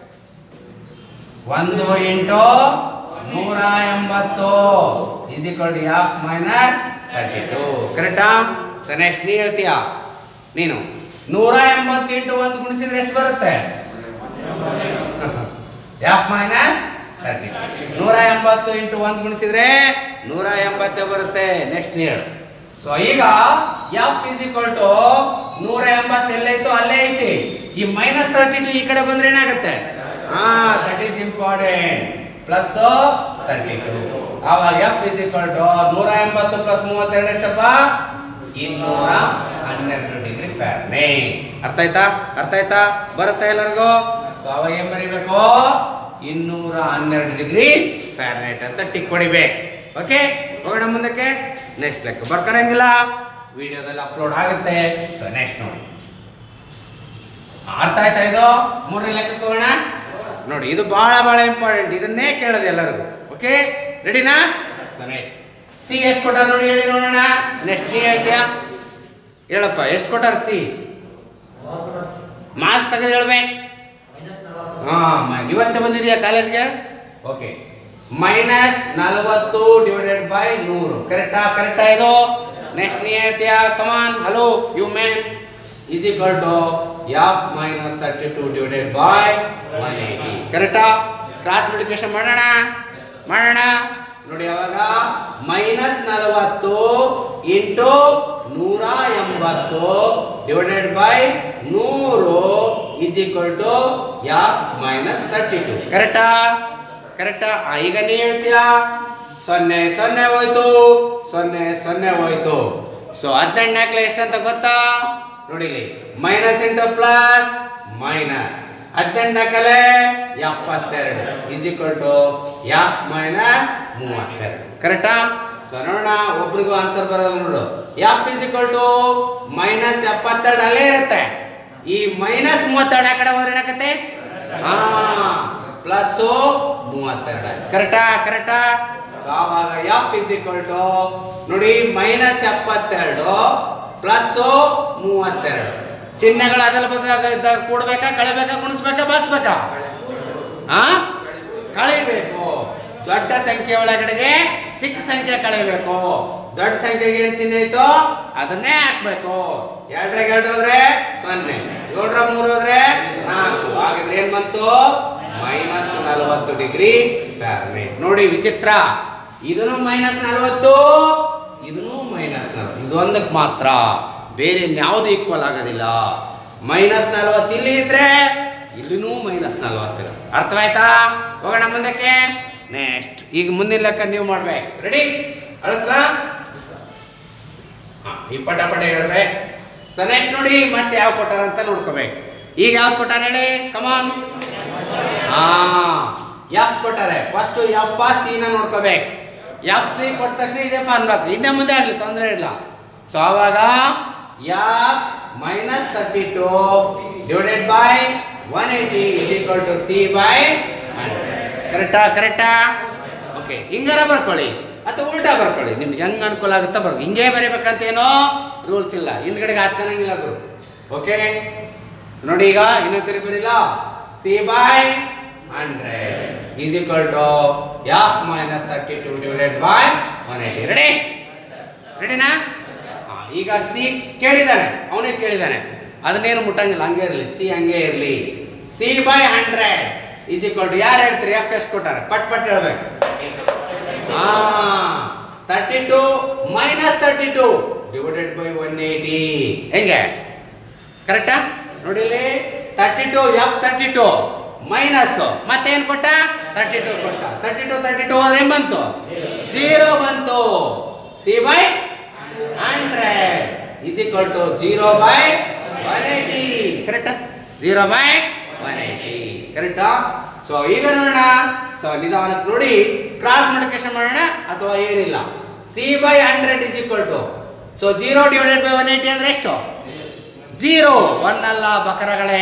ಒಂದು ಇಂಟು ನೂರ ಎಂಬತ್ತು is equal to F minus thirty two ಕರೆಕ್ಟಾ ಸೊ ನೆಕ್ಸ್ಟ್ ನೀ ಹೇಳ್ತೀಯ ನೀನು ನೂರ ಎಂಬತ್ತು ಇಂಟು ಒಂದು ಗುಣಿಸಿದ್ರೆ ಎಷ್ಟು ಬರುತ್ತೆ ಎಫ್ ಮೈನಸ್ ತರ್ಟಿ ನೂರ ಎಂಬತ್ತು ಇಂಟು ಒಂದು ಗುಣಿಸಿದ್ರೆ ನೂರ ಎಂಬತ್ತೇ ಬರುತ್ತೆ ನೆಕ್ಸ್ಟ್ ನೀರು ಸೊ ಈಗ ಎಫ್ ಇಸ್ ಈಕ್ವಲ್ ಟು ನೂರ ಎಂಬತ್ತು ಎಲ್ಲೈತು ಅಲ್ಲೇ ಐತಿ ಈ ಮೈನಸ್ ತರ್ಟಿ ಟು ಈ ಕಡೆ ಬಂದ್ರೆ ಏನಾಗುತ್ತೆ ಹಾ that is important plus thirty two ಆವಾಗ ಎಫ್ ಇಸ್ ಈಕ್ವಲ್ ಟು ನೂರ ಎಂಬತ್ತು ಪ್ಲಸ್ ಮೂವತ್ತೆರಡು ಎಷ್ಟಪ್ಪ ಇನ್ನೂರ ಹನ್ನೆರಡು ಡಿಗ್ರಿ ಫ್ಯಾರ್ನೆ ಅರ್ಥ ಆಯ್ತಾ ಅರ್ಥ ಆಯ್ತಾ ಬರುತ್ತಾ ಎಲ್ಲರಿಗೂ ಸೊ ಅವಾಗ ಏನ್ ಬರಿಬೇಕು ಇನ್ನೂರ ಹನ್ನೆರಡು ಡಿಗ್ರಿ ಫ್ಯಾರ್ನೈಟ್ ಅಂತ ಟಿಕ್ ಹೊಡಿಬೇಕು ಓಕೆ ಹೋಗೋಣ ಮುಂದಕ್ಕೆ ನೆಕ್ಸ್ಟ್ ಲೆಕ್ಕ ಬರ್ಕೊಳಂಗಿಲ್ಲ ವಿಡಿಯೋದಲ್ಲಿ ಅಪ್ಲೋಡ್ ಆಗುತ್ತೆ ಸೊ ನೆಕ್ಸ್ಟ್ ನೋಡಿ ಅರ್ಥ ಆಯ್ತಾ ಇದು ಮೂರನೇ ಲೆಕ್ಕಕ್ಕೆ ಹೋಗೋಣ ನೋಡಿ ಇದು ಬಹಳ ಬಹಳ ಇಂಪಾರ್ಟೆಂಟ್ ಇದನ್ನೇ ಕೇಳೋದು ಎಲ್ಲರಿಗೂ ಓಕೆ ರೆಡಿನಾ ಸೊ ನೆಕ್ಸ್ಟ್ ಸಿ ಎಷ್ಟು ಕೊಟ್ಟಾರ ನೋಡಿ ಹೇಳಿ ನೋಡೋಣ ನೆಕ್ಸ್ಟ್ ನೀ ಹೇಳ್ತೀಯಾ ಹೇಳಪ್ಪ ಎಷ್ಟು ಕೊಟ್ಟಾರ ಸಿ ಮಾರ್ಕ್ಸ್ ತೆಗೆದು ಹೇಳ್ಬೇಕು ಹಾ ಮ- ಇವತ್ತೇ ಬಂದಿದೆಯಾ ಕಾಲೇಜ್ಗೆ ಓಕೆ ಮೈನಸ್ ನಲವತ್ತು ಡಿವೈಡೆಡ್ ಬೈ ನೂರು ಕರೆಕ್ಟಾ ಕರೆಕ್ಟಾ ಇದು ನೆಕ್ಸ್ಟ್ ನೀ ಹೇಳ್ತೀಯಾ come on hello you man is equal to F minus thirty two divided by one eighty ಕರೆಕ್ಟಾ ಕ್ರಾಸ್ ಮಲ್ಟಿಪ್ಲಿಕೇಶನ್ ಮಾಡೋಣ ಮಾಡೋಣ ನೋಡಿ ಅವಾಗ ಮೈನಸ್ ನಲವತ್ತು ಇಂಟು ನೂರ ಎಂಬತ್ತು ಡಿವೈಡೆಡ್ ಬೈ ನೂರು is equal to F minus thirty two ಕರೆಕ್ಟಾ ಕರೆಕ್ಟಾ ಈಗ ನೀ ಹೇಳ್ತೀಯಾ ಸೊನ್ನೆ ಸೊನ್ನೆ ಹೋಯ್ತು ಸೊನ್ನೆ ಸೊನ್ನೆ ಹೋಯ್ತು ಸೊ ಹದಿನೆಂಟು ಹಾಕ್ಲೆ ಎಷ್ಟಂತ ಗೊತ್ತಾ ನೋಡಿ ಇಲ್ಲಿ ಮೈನಸ್ ಇಂಟು ಪ್ಲಸ್ ಮೈನಸ್ ಹದಿನೆಂಟು ಹಾಕಲೆ ಎಪ್ಪತ್ತೆರಡು is equal to F minus ಮೂವತ್ತೆರಡು ಕರೆಕ್ಟಾ ಸೊ ನೋಡೋಣ ಒಬ್ರಿಗೂ ಆನ್ಸರ್ ಬರೋದು ನೋಡು F is equal to minus ಎಪ್ಪತ್ತೆರಡು ಅಲ್ಲೇ ಇರುತ್ತೆ ಈ ಮೈನಸ್ ಮೂವತ್ತೆರಡು ಆ ಕಡೆ ಹೋದ್ರೆ ಏನಾಗತ್ತೆ ಹಾ ಪ್ಲಸ್ ಮೂವತ್ತೆರಡು ಕರೆಕ್ಟಾ ಕರೆಕ್ಟಾ ಸೊ ಆವಾಗ ಎಫ್ ಇಸ್ ಈಕ್ವಲ್ ಟು ನೋಡಿ ಮೈನಸ್ ಎಪ್ಪತ್ತೆರಡು ಪ್ಲಸ್ ಮೂವತ್ತೆರಡು ಚಿಹ್ನೆಗಳು ಅದೆಲ್ಲ ಬದ್ದಾಗ ಇದ್ದಾಗ ಕೂಡ್ಬೇಕಾ ಕಳಿಬೇಕಾ ಗುಣಿಸ್ಬೇಕಾ ಬಾಗಿಸ್ಬೇಕಾ ಆ ಕಳಿಬೇಕು ದೊಡ್ಡ ಸಂಖ್ಯೆ ಒಳಗಡೆಗೆ ಚಿಕ್ಕ ಸಂಖ್ಯೆ ಕಳಿಬೇಕು ದೊಡ್ಡ ಸಂಖ್ಯೆಗೆ ಏನ್ ಚಿಹ್ನೆ ಇತ್ತು ಅದನ್ನೇ ಹಾಕ್ಬೇಕು ಎರಡರಾಗ ಎರಡು ಹೋದ್ರೆ ಸೊನ್ನೆ ಏಳರ ಮೂರು ಹೋದ್ರೆ ನಾಲ್ಕು ಹಾಗಾದ್ರೆ ಏನ್ ಬಂತು ಮೈನಸ್ ನಲವತ್ತು ಡಿಗ್ರಿ ಫ್ಯಾರನೈಟ್ ನೋಡಿ ವಿಚಿತ್ರ ಇದನ್ನು ಮೈನಸ್ ನಲವತ್ತು ಇದನ್ನು ಮೈನಸ್ ನಲವತ್ತು ಇದೊಂದಕ್ಕೆ ಮಾತ್ರ ಬೇರೆ ಇನ್ಯಾವುದು ಈಕ್ವಲ್ ಆಗೋದಿಲ್ಲ ಮೈನಸ್ ನಲವತ್ತು ಇಲ್ಲಿ ಇದ್ರೆ ಇಲ್ಲಿನೂ ಮೈನಸ್ ನಲವತ್ತು ಅರ್ಥವಾಯ್ತಾ ಹೋಗೋಣ ಮುಂದಕ್ಕೆ ನೆಕ್ಸ್ಟ್ ಈಗ ಮುಂದಿನ ಲೆಕ್ಕ ನೀವು ಮಾಡ್ಬೇಕು ರೆಡಿ ಅಳಿಸ್ಲಾ ಹಾ ಈ ಪಟ ಪಟ ಹೇಳ್ಬೇಕು ಸೊ ನೆಕ್ಸ್ಟ್ ನೋಡಿ ಮತ್ತೆ ಯಾವ ಕೊಟ್ಟಾರ ಅಂತ ನೋಡ್ಕೋಬೇಕು ಈಗ ಯಾವ್ದು ಕೊಟ್ಟಾರ ಹೇಳಿ ಕಮಾನ್ ಹಾ ಎಫ್ ಕೊಟ್ಟಾರೆ ಫಸ್ಟ್ ಎಫ್ ಆ ಸಿ ನ ನೋಡ್ಕೋಬೇಕು ಎಫ್ ಸಿ ಕೊಟ್ಟ ತಕ್ಷಣ ಇದೇ ಫಾರ್ಮ್ಲಾಕ್ ಹಿಂದೆ ಮುಂದೆ ಆಗಲಿ ತೊಂದರೆ ಇಲ್ಲ ಸೊ ಆವಾಗ F minus thirty two divided by one eighty is equal to C by ಕರೆಕ್ಟಾ ಕರೆಕ್ಟಾ ಓಕೆ ಹಿಂಗಾರ ಬರ್ಕೊಳ್ಳಿ ಅಥವಾ ಉಲ್ಟಾ ಬರ್ಕೊಳ್ಳಿ ನಿಮ್ಗೆ ಹೆಂಗೆ ಅನುಕೂಲ ಆಗುತ್ತಾ ಬರ್ಕೊ ಹಿಂಗೆ ಬರೀಬೇಕಂತ ಏನೋ ರೂಲ್ಸ್ ಇಲ್ಲ ಹಿಂದ್ಗಡೆಗೆ ಹಾಕ್ಕೊಳಂಗಿಲ್ಲ ಗುರು ಓಕೆ ನೋಡಿ ಈಗ ಇನ್ನೊಂದ್ಸರಿ ಬರಿಲ್ಲ C by hundred is equal to F minus thirty two divided by one eighty ready ರೆಡಿನಾ ಹಾ, ಈಗ ಸಿ ಕೇಳಿದಾನೆ ಅವನೇ ಕೇಳಿದಾನೆ ಅದನ್ನೇನು ಮುಟ್ಟಂಗಿಲ್ಲ ಹಂಗೆ ಇರಲಿ ಸಿ ಹಂಗೆ ಇರಲಿ C by hundred is equal to ಯಾರು ಹೇಳ್ತೀರಿ ಎಫ್ ಎಷ್ಟು ಕೊಟ್ಟಾರೆ ಪಟ್ ಪಟ್ ಹೇಳ್ಬೇಕು ಹಾ thirty two minus thirty two divided by one eighty ಹೆಂಗೆ ಕರೆಕ್ಟಾ ನೋಡಿ ಇಲ್ಲಿ thirty two F thirty two minus ಮತ್ತೇನು ಕೊಟ್ಟ ತರ್ಟಿ ಟು ಕೊಟ್ಟ thirty two thirty two thirty two ಬಂತು ಜೀರೋ ಬಂತು C by hundred is equal to zero by one eighty ಕರೆಕ್ಟಾ ಜೀರೋ ಬೈ ಒನ್ ಏಯ್ಟಿ ಕರೆಕ್ಟಾ ಸೊ ಈಗ ನೋಡೋಣ ಸೊ ನಿಧಾನಕ್ಕೆ ನೋಡಿ ಕ್ರಾಸ್ ಮಲ್ಟಿಪ್ಲಿಕೇಶನ್ ಮಾಡೋಣ ಅಥವಾ ಏನಿಲ್ಲ C by hundred is equal to so zero divided by one eighty ಅಂದ್ರೆ ಎಷ್ಟು ಜೀರೋ ಒನ್ ಅಲ್ಲ ಬಕರಗಳೇ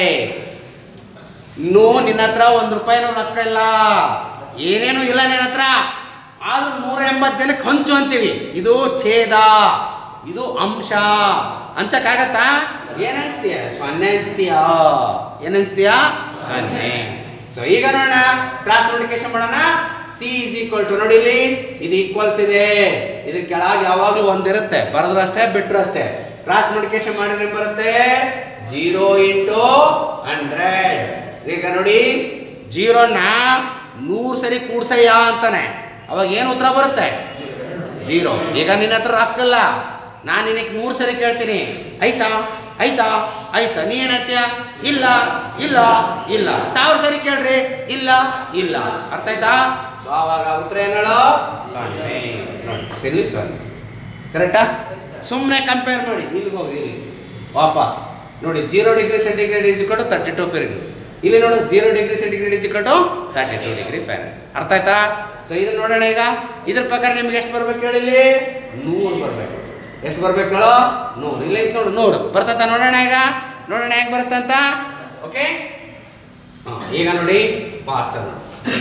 ಇನ್ನೂ ನಿನ್ನ ಹತ್ರ ಒಂದು ರೂಪಾಯಿನೂ ರೊಕ್ಕ ಇಲ್ಲ ಏನೇನು ಇಲ್ಲ ನಿನ್ನ ಹತ್ರ ಆದ್ರೂ ನೂರ ಎಂಬತ್ತು ಜನಕ್ಕೆ ಹಂಚು ಅಂತೀವಿ ಇದು ಛೇದ ಇದು ಅಂಶ ಹಂಚಕ್ಕಾಗತ್ತಾ ಏನ್ ಹಂಚ್ತೀಯ ಸೊನ್ನೆ ಹಂಚ್ತೀಯಾ ಏನ್ ಹಂಚ್ತೀಯಾ ಸೊನ್ನೆ ಸೊ ಈಗ ನೋಡೋಣ ಕ್ರಾಸ್ ಮಲ್ಟಿಪ್ಲಿಕೇಶನ್ ಮಾಡೋಣ ಸಿ ಇಸ್ ಈಕ್ವಲ್ ಟು ನೋಡಿ ಇಲ್ಲಿ ಇದು ಈಕ್ವಲ್ಸ್ ಇದೆ ಇದು ಕೆಳಗೆ ಯಾವಾಗಲೂ ಒಂದಿರುತ್ತೆ ಬರೆದ್ರು ಅಷ್ಟೇ ಬಿಟ್ರು ಅಷ್ಟೇ ಕ್ರಾಸ್ ಮಲ್ಟಿಪ್ಲಿಕೇಶನ್ ಮಾಡಿದ್ರೆ ಏನ್ ಬರುತ್ತೆ ಜೀರೋ ಇಂಟು ಹಂಡ್ರೆಡ್ ಈಗ ನೋಡಿ ಜೀರೋನ ನೂರು ಸರಿ ಕೂಡ್ಸಯ್ಯ ಅಂತಾನೆ ಅವಾಗ ಏನು ಉತ್ತರ ಬರುತ್ತೆ ಜೀರೋ ಈಗ ನಿನ್ನ ಹತ್ರ ರೊಕ್ಕಿಲ್ಲ ನಾನು ನಿನಗೆ ಮೂರು ಸರಿ ಕೇಳ್ತೀನಿ ಆಯ್ತಾ ಆಯ್ತಾ ಆಯ್ತಾ ನೀ ಏನು ಹೇಳ್ತೀಯ ಇಲ್ಲ ಇಲ್ಲ ಇಲ್ಲ ಸಾವಿರ ಸರಿ ಕೇಳ್ರಿ ಇಲ್ಲ ಇಲ್ಲ ಅರ್ಥ ಆಯ್ತಾ ಸೊ ಆವಾಗ ಉತ್ತರ ಏನು ಹೇಳೋ ಸೊನ್ನೆ ನೋಡಿ ಸರಿ ಸೊನ್ನೆ ಕರೆಕ್ಟಾ ಸುಮ್ಮನೆ ಕಂಪೇರ್ ಮಾಡಿ ಇಲ್ಲಿಗೆ ಹೋಗಿ ಇಲ್ಲಿ ವಾಪಸ್ ನೋಡಿ ಜೀರೋ ಡಿಗ್ರಿ ಸೆಂಟಿಗ್ರೇಡ್ ಈಸ್ ಕೊಟ್ಟು ತರ್ಟಿ ಟು ಫೆರಿಡ್ ಇಲ್ಲಿ ನೋಡು ಜೀರೋ ಡಿಗ್ರಿ ಸೆಂಟಿಗ್ರೇಡ್ ಈಸ್ ಕೊಟ್ಟು ತರ್ಟಿ ಟು ಡಿಗ್ರಿ ಫ್ಯಾನ್ ಅರ್ಥ ಆಯ್ತಾ ಸೊ ಇದನ್ನ ನೋಡೋಣ ಈಗ ಇದ್ರ ಪ್ರಕಾರ ನಿಮ್ಗೆ ಎಷ್ಟು ಬರ್ಬೇಕು ಹೇಳಿ ಇಲ್ಲಿ ನೂರು ಬರ್ಬೇಕು ಎಷ್ಟು ಬರ್ಬೇಕು ಹೇಳೋ ನೂರು ಇಲ್ಲ ಐತೆ ನೋಡು ನೂರು ಬರ್ತತ್ತ ನೋಡೋಣ ಈಗ ನೋಡೋಣ ಹೆಂಗೆ ಬರುತ್ತಂತ ಓಕೆ ಹಾಂ ಈಗ ನೋಡಿ ಫಾಸ್ಟ್ ನೋಡಿ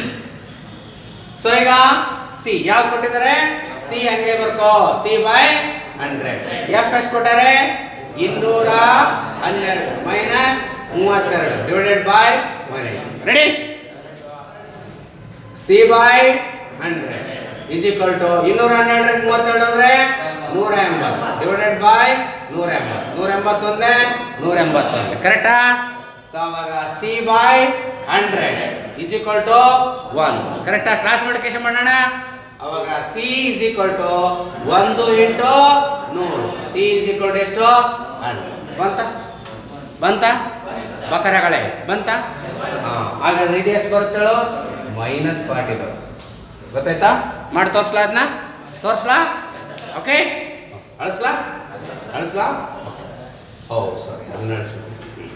ಸೊ ಈಗ ಸಿ ಯಾವ್ದು ಕೊಟ್ಟಿದ್ದಾರೆ ಸಿ ಹಂಗೆ ಬರ್ಕೋ ಸಿ ಬೈ ಹಂಡ್ರೆಡ್ ಎಫ್ ಎಷ್ಟು ಕೊಟ್ಟಾರೆ ಇನ್ನೂರ ಹನ್ನೆರಡು ಮೈನಸ್ ಮೂವತ್ತೆರಡು divided by one ready C by hundred is equal to ಇನ್ನೂರ ಹನ್ನೆರಡರಿಂದ ಮೂವತ್ತೆರಡು ಹೋದ್ರೆ ನೂರ ಎಂಬತ್ತು ಡಿವೈಡೆಡ್ ಬೈ ನೂರ ಎಂಬತ್ತು ನೂರ ಎಂಬತ್ತೊಂದೇ ನೂರ ಎಂಬತ್ತೊಂದು ಕರೆಕ್ಟಾ ಸೊ ಅವಾಗ C by hundred is equal to one ಕರೆಕ್ಟಾ ಕ್ರಾಸ್ ಮಲ್ಟಿಪ್ಲಿಕೇಶನ್ ಮಾಡೋಣ ಅವಾಗ ಸಿ ಇಸ್ ಈಕ್ವಲ್ ಟು ಒಂದು ಇಂಟು ನೂರು ಸಿ ಇಸ್ ಈಕ್ವಲ್ ಟು ಎಷ್ಟು ಹಂಡ್ರೆಡ್ ಬಂತ ಬಂತ ಬಕರಗಳೇ ಬಂತ ಹಾಂ ಹಾಗಾದ್ರೆ ಇದು ಎಷ್ಟು ಬರುತ್ತೆ ಹೇಳು ಮೈನಸ್ ಫಾರ್ಟಿ ಬರುತ್ತೆ ಗೊತ್ತಾಯ್ತಾ ಮಾಡಿ ತೋರಿಸ್ಲಾ ಅದನ್ನ ತೋರಿಸ್ಲಾ ಓಕೆ ಅಳಿಸ್ಲಾ ಅಳಿಸ್ಲಾ ಓ ಸಾರಿ ಅದನ್ನ ಅಳಿಸ್ಬೇಕು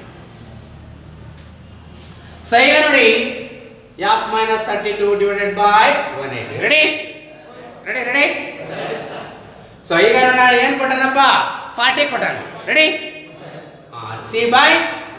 ಸೊ ಈಗ ನೋಡಿ F minus thirty two divided by one eighty ready ready ready so ಈಗ ನೋಡೋಣ ಏನ್ ಕೊಟ್ಟಾನಪ್ಪ ಫಾರ್ಟಿ ಕೊಟ್ಟಾನ ರೆಡಿ ಸಿ ಬೈ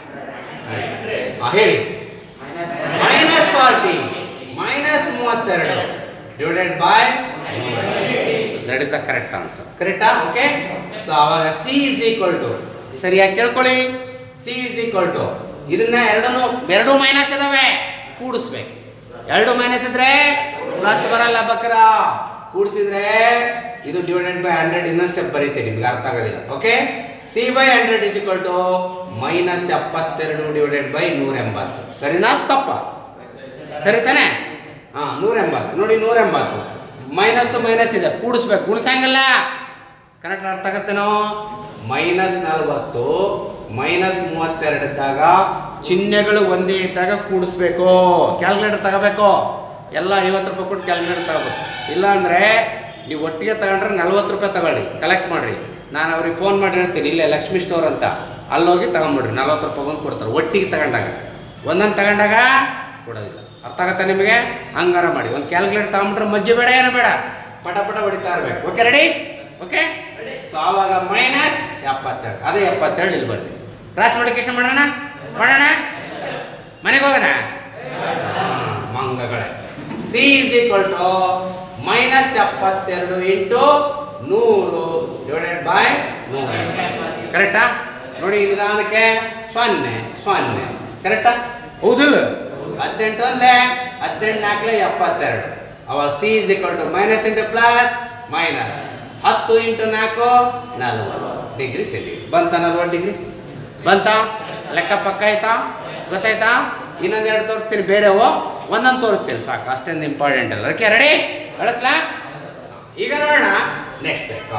ಹೇಳಿ ಮೈನಸ್ ಫಾರ್ಟಿ ಮೈನಸ್ ಮೂವತ್ತೆರಡು divided by that is the correct answer ಕರೆಕ್ಟಾ ಓಕೆ ಸೊ ಅವಾಗ ಸಿ ಇಸ್ ಈಕ್ವಲ್ ಟು ಸರಿಯಾಗಿ ಕೇಳ್ಕೊಳ್ಳಿ ಸಿ ಇಸ್ ಈಕ್ವಲ್ ಟು ಇದನ್ನ ಎರಡನ್ನು ಎರಡು ಮೈನಸ್ ಇದಾವೆ ಕೂಡಿಸ್ಬೇಕು ಎರಡು ಮೈನಸ್ ಇದ್ರೆ ಪ್ಲಸ್ ಬರಲ್ಲ ಬಕ್ರ ಕೂಡಿಸಿದ್ರೆ ಇದು ಡಿವೈಡೆಡ್ ಬೈ ಹಂಡ್ರೆಡ್ ಇನ್ನೊಂದು ಸ್ಟೆಪ್ ಬರೀತೆ ನಿಮ್ಗೆ ಅರ್ಥ ಆಗೋದಿಲ್ಲ okay C by hundred is equal to minus ಎಪ್ಪತ್ತೆರಡು ಡಿವೈಡೆಡ್ ಬೈ ನೂರ ಎಂಬತ್ತು ಸರಿನಾ ತಪ್ಪ ಸರಿ ತಾನೆ ಹಾ ನೂರ ಎಂಬತ್ತು ನೋಡಿ ನೂರ ಎಂಬತ್ತು ಮೈನಸ್ ಮೈನಸ್ ಇದೆ ಕೂಡಿಸ್ಬೇಕು ಕೂಡಿಸಂಗಿಲ್ಲ ಕರೆಕ್ಟ್ ಅರ್ಥ ಆಗತ್ತೇನೋ ಮೈನಸ್ ನಲ್ವತ್ತು ಮೈನಸ್ ಮೂವತ್ತೆರಡು ಇದ್ದಾಗ ಚಿಹ್ನೆಗಳು ಒಂದೇ ಇದ್ದಾಗ ಕೂಡಿಸ್ಬೇಕು ಕ್ಯಾಲ್ಕುಲೇಟರ್ ತಗೋಬೇಕು ಎಲ್ಲ ಐವತ್ತು ರೂಪಾಯಿ ಕೊಟ್ಟು ಕ್ಯಾಲ್ಕುಲೇಟರ್ ತಗೋಬೇಕು ಇಲ್ಲ ಅಂದರೆ ನೀವು ಒಟ್ಟಿಗೆ ತಗೊಂಡ್ರೆ ನಲ್ವತ್ತು ರೂಪಾಯಿ ತಗೊಳ್ಳಿ ಕಲೆಕ್ಟ್ ಮಾಡಿರಿ ನಾನು ಅವ್ರಿಗೆ ಫೋನ್ ಮಾಡಿ ಹೇಳ್ತೀನಿ ಇಲ್ಲೇ ಲಕ್ಷ್ಮಿ ಸ್ಟೋರ್ ಅಂತ ಅಲ್ಲೋಗಿ ತಗೊಂಬಿಡ್ರಿ ನಲ್ವತ್ತು ರೂಪಾಯಿ ಬಂದು ಕೊಡ್ತಾರೆ ಒಟ್ಟಿಗೆ ತಗೊಂಡಾಗ ಒಂದೊಂದು ತಗೊಂಡಾಗ ಕೊಡೋದಿಲ್ಲ ಅರ್ಥ ಆಗತ್ತಾ ನಿಮಗೆ ಹಂಗಾರ ಮಾಡಿ ಒಂದು ಕ್ಯಾಲ್ಕುಲೇಟರ್ ತಗೊಂಬಿಟ್ರೆ ಮಜ್ಜೆ ಬೇಡ ಏನು ಬೇಡ ಪಟ ಪಟ ಹೊಡಿತಾ ಇರ್ಬೇಕು ಓಕೆ ರೆಡಿ ಓಕೆ ಸೊ ಆವಾಗ ಮೈನಸ್ ಎಪ್ಪತ್ತೆರಡು ಅದೇ ಎಪ್ಪತ್ತೆರಡು ಇಲ್ಲಿ ಬರ್ತೀವಿ ಕ್ರಾಸ್ ಮಲ್ಟಿಪ್ಲಿಕೇಶನ್ ಮಾಡೋಣ ಮಾಡೋಣ ಮನೆಗೆ ಹೋಗೋಣ ಮಂಗಗಳೇ C is equal to minus ಎಪ್ಪತ್ತೆರಡು ಇಂಟು ನೂರು ಡಿವೈಡೆಡ್ ಬೈ ನೂರ ಕರೆಕ್ಟಾ ನೋಡಿ ನಿಧಾನಕ್ಕೆ ಸೊನ್ನೆ ಸೊನ್ನೆ ಕರೆಕ್ಟಾ ಹೌದಿಲ್ಲ ಹದಿನೆಂಟು ಒಂದೇ ಹದಿನೆಂಟು ನಾಲ್ಕಲೆ ಎಪ್ಪತ್ತೆರಡು ಅವಾಗ C is equal to minus into plus minus ಹತ್ತು ಇಂಟು ನಾಲ್ಕು ನಲ್ವತ್ತು ಡಿಗ್ರಿ ಸೆಂಟಿ ಬಂತ ನಲ್ವತ್ತು ಡಿಗ್ರಿ ಬಂತ ಲೆಕ್ಕ ಪಕ್ಕ ಆಯ್ತಾ ಗೊತ್ತಾಯ್ತಾ ಇನ್ನೊಂದು ಎರಡು ತೋರಿಸ್ತೀನಿ ಬೇರೆವು ಒಂದೊಂದು ತೋರಿಸ್ತೀನಿ ಸಾಕು ಅಷ್ಟೊಂದು ಇಂಪಾರ್ಟೆಂಟ್ ಅಲ್ಲ ಓಕೆ ರೆಡಿ ಕಳಿಸ್ಲಾ ಈಗ ನೋಡೋಣ ನೆಕ್ಸ್ಟ್ ಲೆಕ್ಕ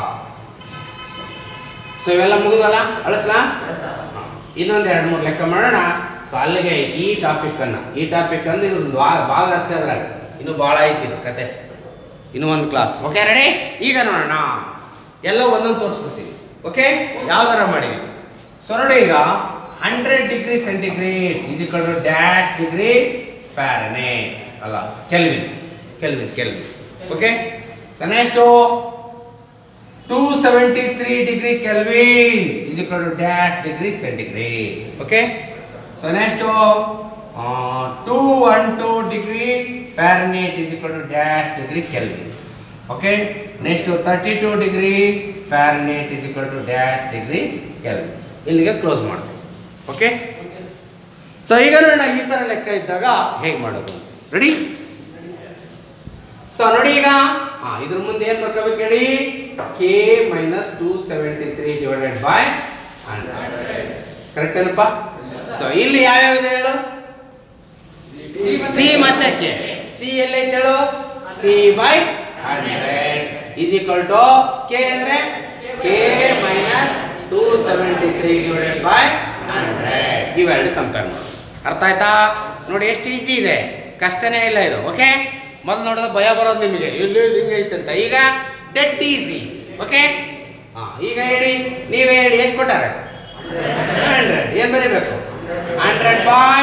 ಸೊ ಇವೆಲ್ಲ ಮುಗಿದಲ್ಲ ಅಳಿಸ್ಲಾ ಇನ್ನೊಂದು ಎರಡು ಮೂರು ಲೆಕ್ಕ ಮಾಡೋಣ ಸೊ ಅಲ್ಲಿಗೆ ಈ ಟಾಪಿಕ್ ಅನ್ನ ಈ ಟಾಪಿಕ್ ಅಂದ್ರೆ ಇದು ಒಂದು ಭಾ- ಭಾಗ ಅಷ್ಟೇ ಅದ್ರಾಗ ಇನ್ನು ಭಾಳ ಐತಿ ಇದು ಕತೆ ಇನ್ನು ಒಂದು ಕ್ಲಾಸ್ ಓಕೆ ರೆಡಿ ಈಗ ನೋಡೋಣ ಎಲ್ಲ ಒಂದೊಂದು ತೋರಿಸ್ಬಿಡ್ತೀನಿ ಓಕೆ ಯಾವ್ದಾರ ಮಾಡಿ ಸೊ ನೋಡಿ ಈಗ hundred degree centigrade is equal to dash degree fahrenheit ಅಲ್ಲ kelvin kelvin kelvin okay so next two seventy three degree kelvin is equal to dash degree centigrade okay so next two one two degree fahrenheit is equal to dash degree kelvin okay next thirty two degree fahrenheit is equal to dash degree kelvin ಇಲ್ಲಿಗೆ close ಮಾಡ್ತೀವಿ okay so ಈಗ ನೋಡೋಣ ಈ ಥರ ಲೆಕ್ಕ ಇದ್ದಾಗ ಹೇಗೆ ಮಾಡೋದು ರೆಡಿ ಸೊ ನೋಡಿ ಈಗ ಹಾ ಇದ್ರ ಮುಂದೆ ಏನ್ ಬರ್ಕೋಬೇಕು ಹೇಳಿ K minus two seventy three divided by hundred correct ಏನಪ್ಪ ಸೊ ಇಲ್ಲಿ ಯಾವ್ಯಾವ ಇದೆ ಹೇಳು ಸಿ ಮತ್ತೆ ಕೆ ಸಿ ಎಲ್ಲೈತೆ ಹೇಳು C by hundred is equal to K ಅಂದ್ರೆ K minus two seventy three divided by hundred ಇವೆರಡು ಕಂಪೇರ್ ಮಾಡಿ ಅರ್ಥ ಆಯ್ತಾ ನೋಡಿ ಎಷ್ಟು ಈಸಿ ಇದೆ ಕಷ್ಟನೇ ಇಲ್ಲ ಇದು ಓಕೆ ಮೊದಲು ನೋಡಿದ್ರೆ ಭಯ ಬರೋದು ನಿಮಗೆ ಎಲ್ಲಿ ಹಿಂಗೆ ಐತೆ ಅಂತ ಈಗ ಡೆಡ್ ಈಸಿ ಓಕೆ ಹಾ ಈಗ ಹೇಳಿ ನೀವೇ ಹೇಳಿ ಎಷ್ಟು ಕೊಟ್ಟಾರೆ ಹಂಡ್ರೆಡ್ ಏನು ಬರೀಬೇಕು hundred by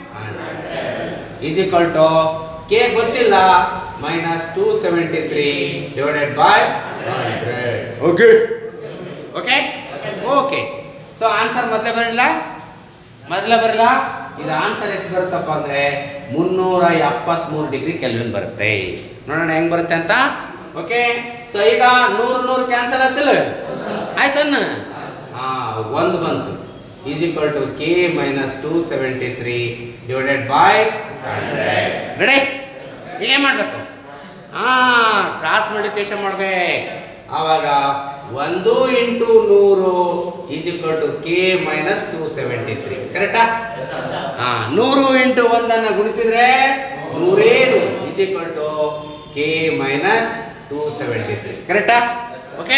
is equal to K ಗೊತ್ತಿಲ್ಲ minus two seventy three divided by hundred okay okay okay so answer ಮೊದಲೇ ಬರಲಿಲ್ಲ ಮೊದಲೇ ಬರಲ್ಲ ಇದು ಆನ್ಸರ್ ಎಷ್ಟು ಬರುತ್ತಪ್ಪ ಅಂದರೆ ಮುನ್ನೂರ ಎಪ್ಪತ್ತ್ಮೂರು ಡಿಗ್ರಿ ಕೆಲ್ವಿನ್ ಬರುತ್ತೆ ನೋಡೋಣ ಹೆಂಗೆ ಬರುತ್ತೆ ಅಂತ ಓಕೆ ಸೊ ಈಗ ನೂರು ನೂರು ಕ್ಯಾನ್ಸಲ್ ಆಯ್ತಲ್ಲ ಆಯ್ತನ್ನ ಹಾಂ ಒಂದು ಬಂತು is equal to K minus two seventy three divided by hundred ready ಈಗ ಏನು ಮಾಡಬೇಕು ಹಾಂ ಕ್ರಾಸ್ ಮಲ್ಟಿಪ್ಲಿಕೇಶನ್ ಮಾಡ್ಬೇಕು ಆವಾಗ ಒಂದು ಇಂಟು ನೂರು is equal to K minus two seventy three ಕರೆಕ್ಟಾ ಹಾಂ ನೂರು ಇಂಟು ಒಂದನ್ನು ಗುಣಿಸಿದ್ರೆ ನೂರೇನು is equal to K minus two seventy three ಕರೆಕ್ಟಾ ಓಕೆ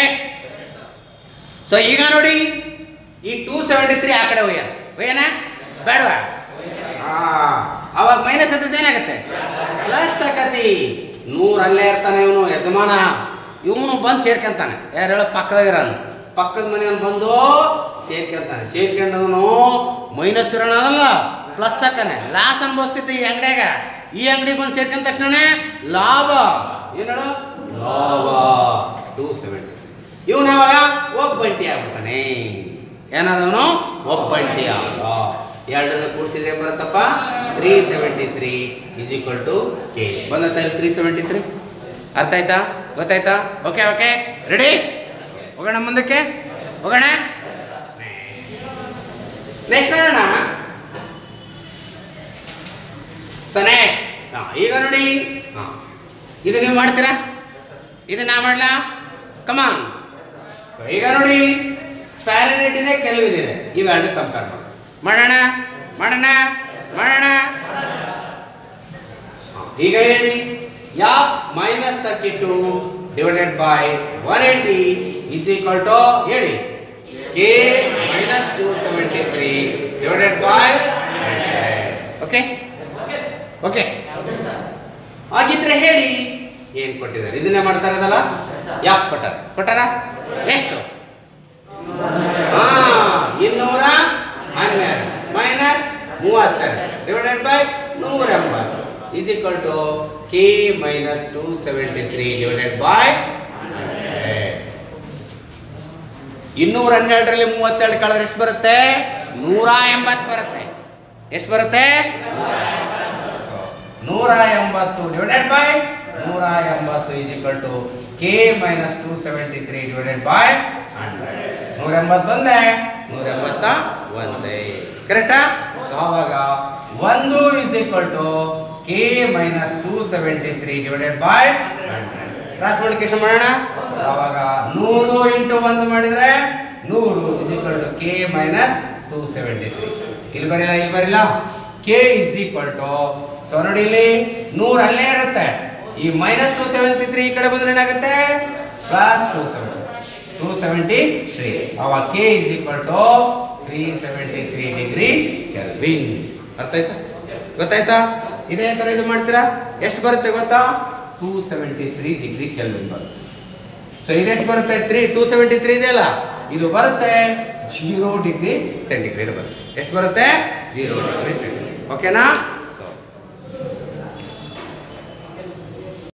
ಸೊ ಈಗ ನೋಡಿ ಈ ಟೂ ಸೆವೆಂಟಿ ತ್ರೀ ಆ ಕಡೆ ಒಯ್ಯಾನ ಒಯ್ಯಾನ ಬೇಡವಾ ಹಾಂ ಅವಾಗ ಮೈನಸ್ ಅಂತದ್ದು ಏನಾಗುತ್ತೆ ಪ್ಲಸ್ ಆಕತಿ ನೂರು ಅಲ್ಲೇ ಇರ್ತಾನೆ ಇವನು ಯಜಮಾನ ಇವನು ಬಂದು ಸೇರ್ಕೊಂತಾನೆ ಯಾರು ಹೇಳೋ ಪಕ್ಕದಾಗಿರೋನು ಪಕ್ಕದ ಮನೆಯವನು ಬಂದು ಸೇರ್ಕೊಂತಾನೆ ಸೇರ್ಕೊಂಡವನು ಮೈನಸ್ ಇರೋಣ ಅದಲ್ಲ ಪ್ಲಸ್ ಹಾಕಾನೆ ಲಾಸ್ ಅನ್ಭವಿಸ್ತಿದ್ದೆ ಈ ಅಂಗಡಿಯಾಗ ಈ ಅಂಗಡಿ ಬಂದು ಸೇರ್ಕೊಂಡ ತಕ್ಷಣ ಲಾಭ ಏನು ಹೇಳು ಲಾಭ ಟೂ ಸೆವೆಂಟಿ ಇವನು ಯಾವಾಗ ಒಬ್ಬಂಟಿ ಆಗ್ಬಿಡ್ತಾನೆ ಏನಾದವನು ಒಬ್ಬಂಟಿ ಆದ ಎರಡನ್ನು ಕೂಡಿಸಿದ್ರೆ ಏನ್ ಬರುತ್ತಪ್ಪ three seventy three is equal to K ಬಂದತ್ತ ಇಲ್ಲಿ ತ್ರೀ ಸೆವೆಂಟಿ ತ್ರೀ ಅರ್ಥ ಆಯ್ತಾ ಗೊತ್ತಾಯ್ತಾ ಓಕೆ ಓಕೆ ರೆಡಿ ಹೋಗೋಣ ಮುಂದಕ್ಕೆ ಹೋಗೋಣ ನೆಕ್ಸ್ಟ್ ನೋಡೋಣ ಸೊ ನೆಕ್ಸ್ಟ್ ಈಗ ನೋಡಿ ಹಾಂ ಇದು ನೀವು ಮಾಡ್ತೀರಾ ಇದು ನಾ ಮಾಡ್ಲಾ ಕಮಾನ್ ಸೊ ಈಗ ನೋಡಿ ಫ್ಯಾರನೇಟ್ ಇದೆ ಕೆಲ್ವಿನ್ ಇದೆ ಇವೆರಡು ಕಂಪೇರ್ ಮಾಡಿ ಮಾಡೋಣ ಮಾಡೋಣ ಮಾಡೋಣ ಹಾ, ಈಗ ಹೇಳಿ F minus thirty two divided by one eighty is equal to ಹೇಳಿ K minus two seventy three divided by okay okay ಹಾಗಿದ್ರೆ ಹೇಳಿ ಏನ್ ಕೊಟ್ಟಿದ್ದಾರೆ ಇದನ್ನೇ ಮಾಡ್ತಾ ಇರೋದಲ್ಲ ಯಾಫ್ ಕೊಟ್ಟಾರ ಕೊಟ್ಟಾರ ಎಷ್ಟು ಹಾ ಇನ್ನೂರ ಹನ್ನೆರಡು ಮೈನಸ್ ಮೂವತ್ತೆರಡು ಡಿವೈಡೆಡ್ ಬೈ ನೂರ ಎಂಬತ್ತು is equal to K minus two seventy three divided by ಇನ್ನೂರ ಹನ್ನೆರಡರಲ್ಲಿ ಮೂವತ್ತೆರಡು ಕಳೆದ್ರೆ ಎಷ್ಟು ಬರುತ್ತೆ ನೂರ ಎಂಬತ್ತು ಬರುತ್ತೆ ಎಷ್ಟು ಬರುತ್ತೆ ನೂರ ಎಂಬತ್ತು ಡಿವೈಡೆಡ್ ಬೈ ನೂರ ಎಂಬತ್ತು is equal to K minus two seventy three divided by hundred ನೂರ ಎಂಬತ್ತೊಂದೇ ನೂರ ಎಂಬತ್ತ ಒಂದೇ ಕರೆಕ್ಟಾ ಸೊ ಆವಾಗ ಒಂದು is equal to K minus two seventy three divided by hundred cross multiplication ಮಾಡೋಣ So ಆವಾಗ ನೂರು ಇಂಟು ಒಂದು ಮಾಡಿದ್ರೆ ನೂರು is equal to K minus two seventy three ಇಲ್ಲಿ ಬರಿಲ್ಲ ಇಲ್ಲಿ ಬರಿಲ್ಲ K is equal to so ನೋಡಿ ಇಲ್ಲಿ ನೂರು ಅಲ್ಲೇ ಇರುತ್ತೆ ಈ ಮೈನಸ್ ಟು ಸೆವೆಂಟಿ ತ್ರೀ ಈ ಕಡೆ ಬಂದ್ರೆ ಏನಾಗುತ್ತೆ plus two seventy two seventy three ಅವಾಗ K is equal to three seventy three degree kelvin ಅರ್ಥ ಆಯ್ತಾ ಗೊತ್ತಾಯ್ತಾ ಇದೇ ಥರ ಇದು ಮಾಡ್ತೀರಾ ಎಷ್ಟು ಬರುತ್ತೆ ಗೊತ್ತಾ two seventy three degree kelvin ಬರುತ್ತೆ ಸೊ ಇದೆಷ್ಟು ಬರುತ್ತೆ ತ್ರೀ ಟೂ ಸೆವೆಂಟಿ ತ್ರೀ ಇದೆಯಲ್ಲ ಇದು ಬರುತ್ತೆ ಜೀರೋ ಡಿಗ್ರಿ ಸೆಂಟಿಗ್ರೇಡ್ ಬರುತ್ತೆ ಎಷ್ಟು ಬರುತ್ತೆ ಜೀರೋ ಡಿಗ್ರಿ ಸೆಂಟಿಗ್ರೇಡ್ ಓಕೆನಾ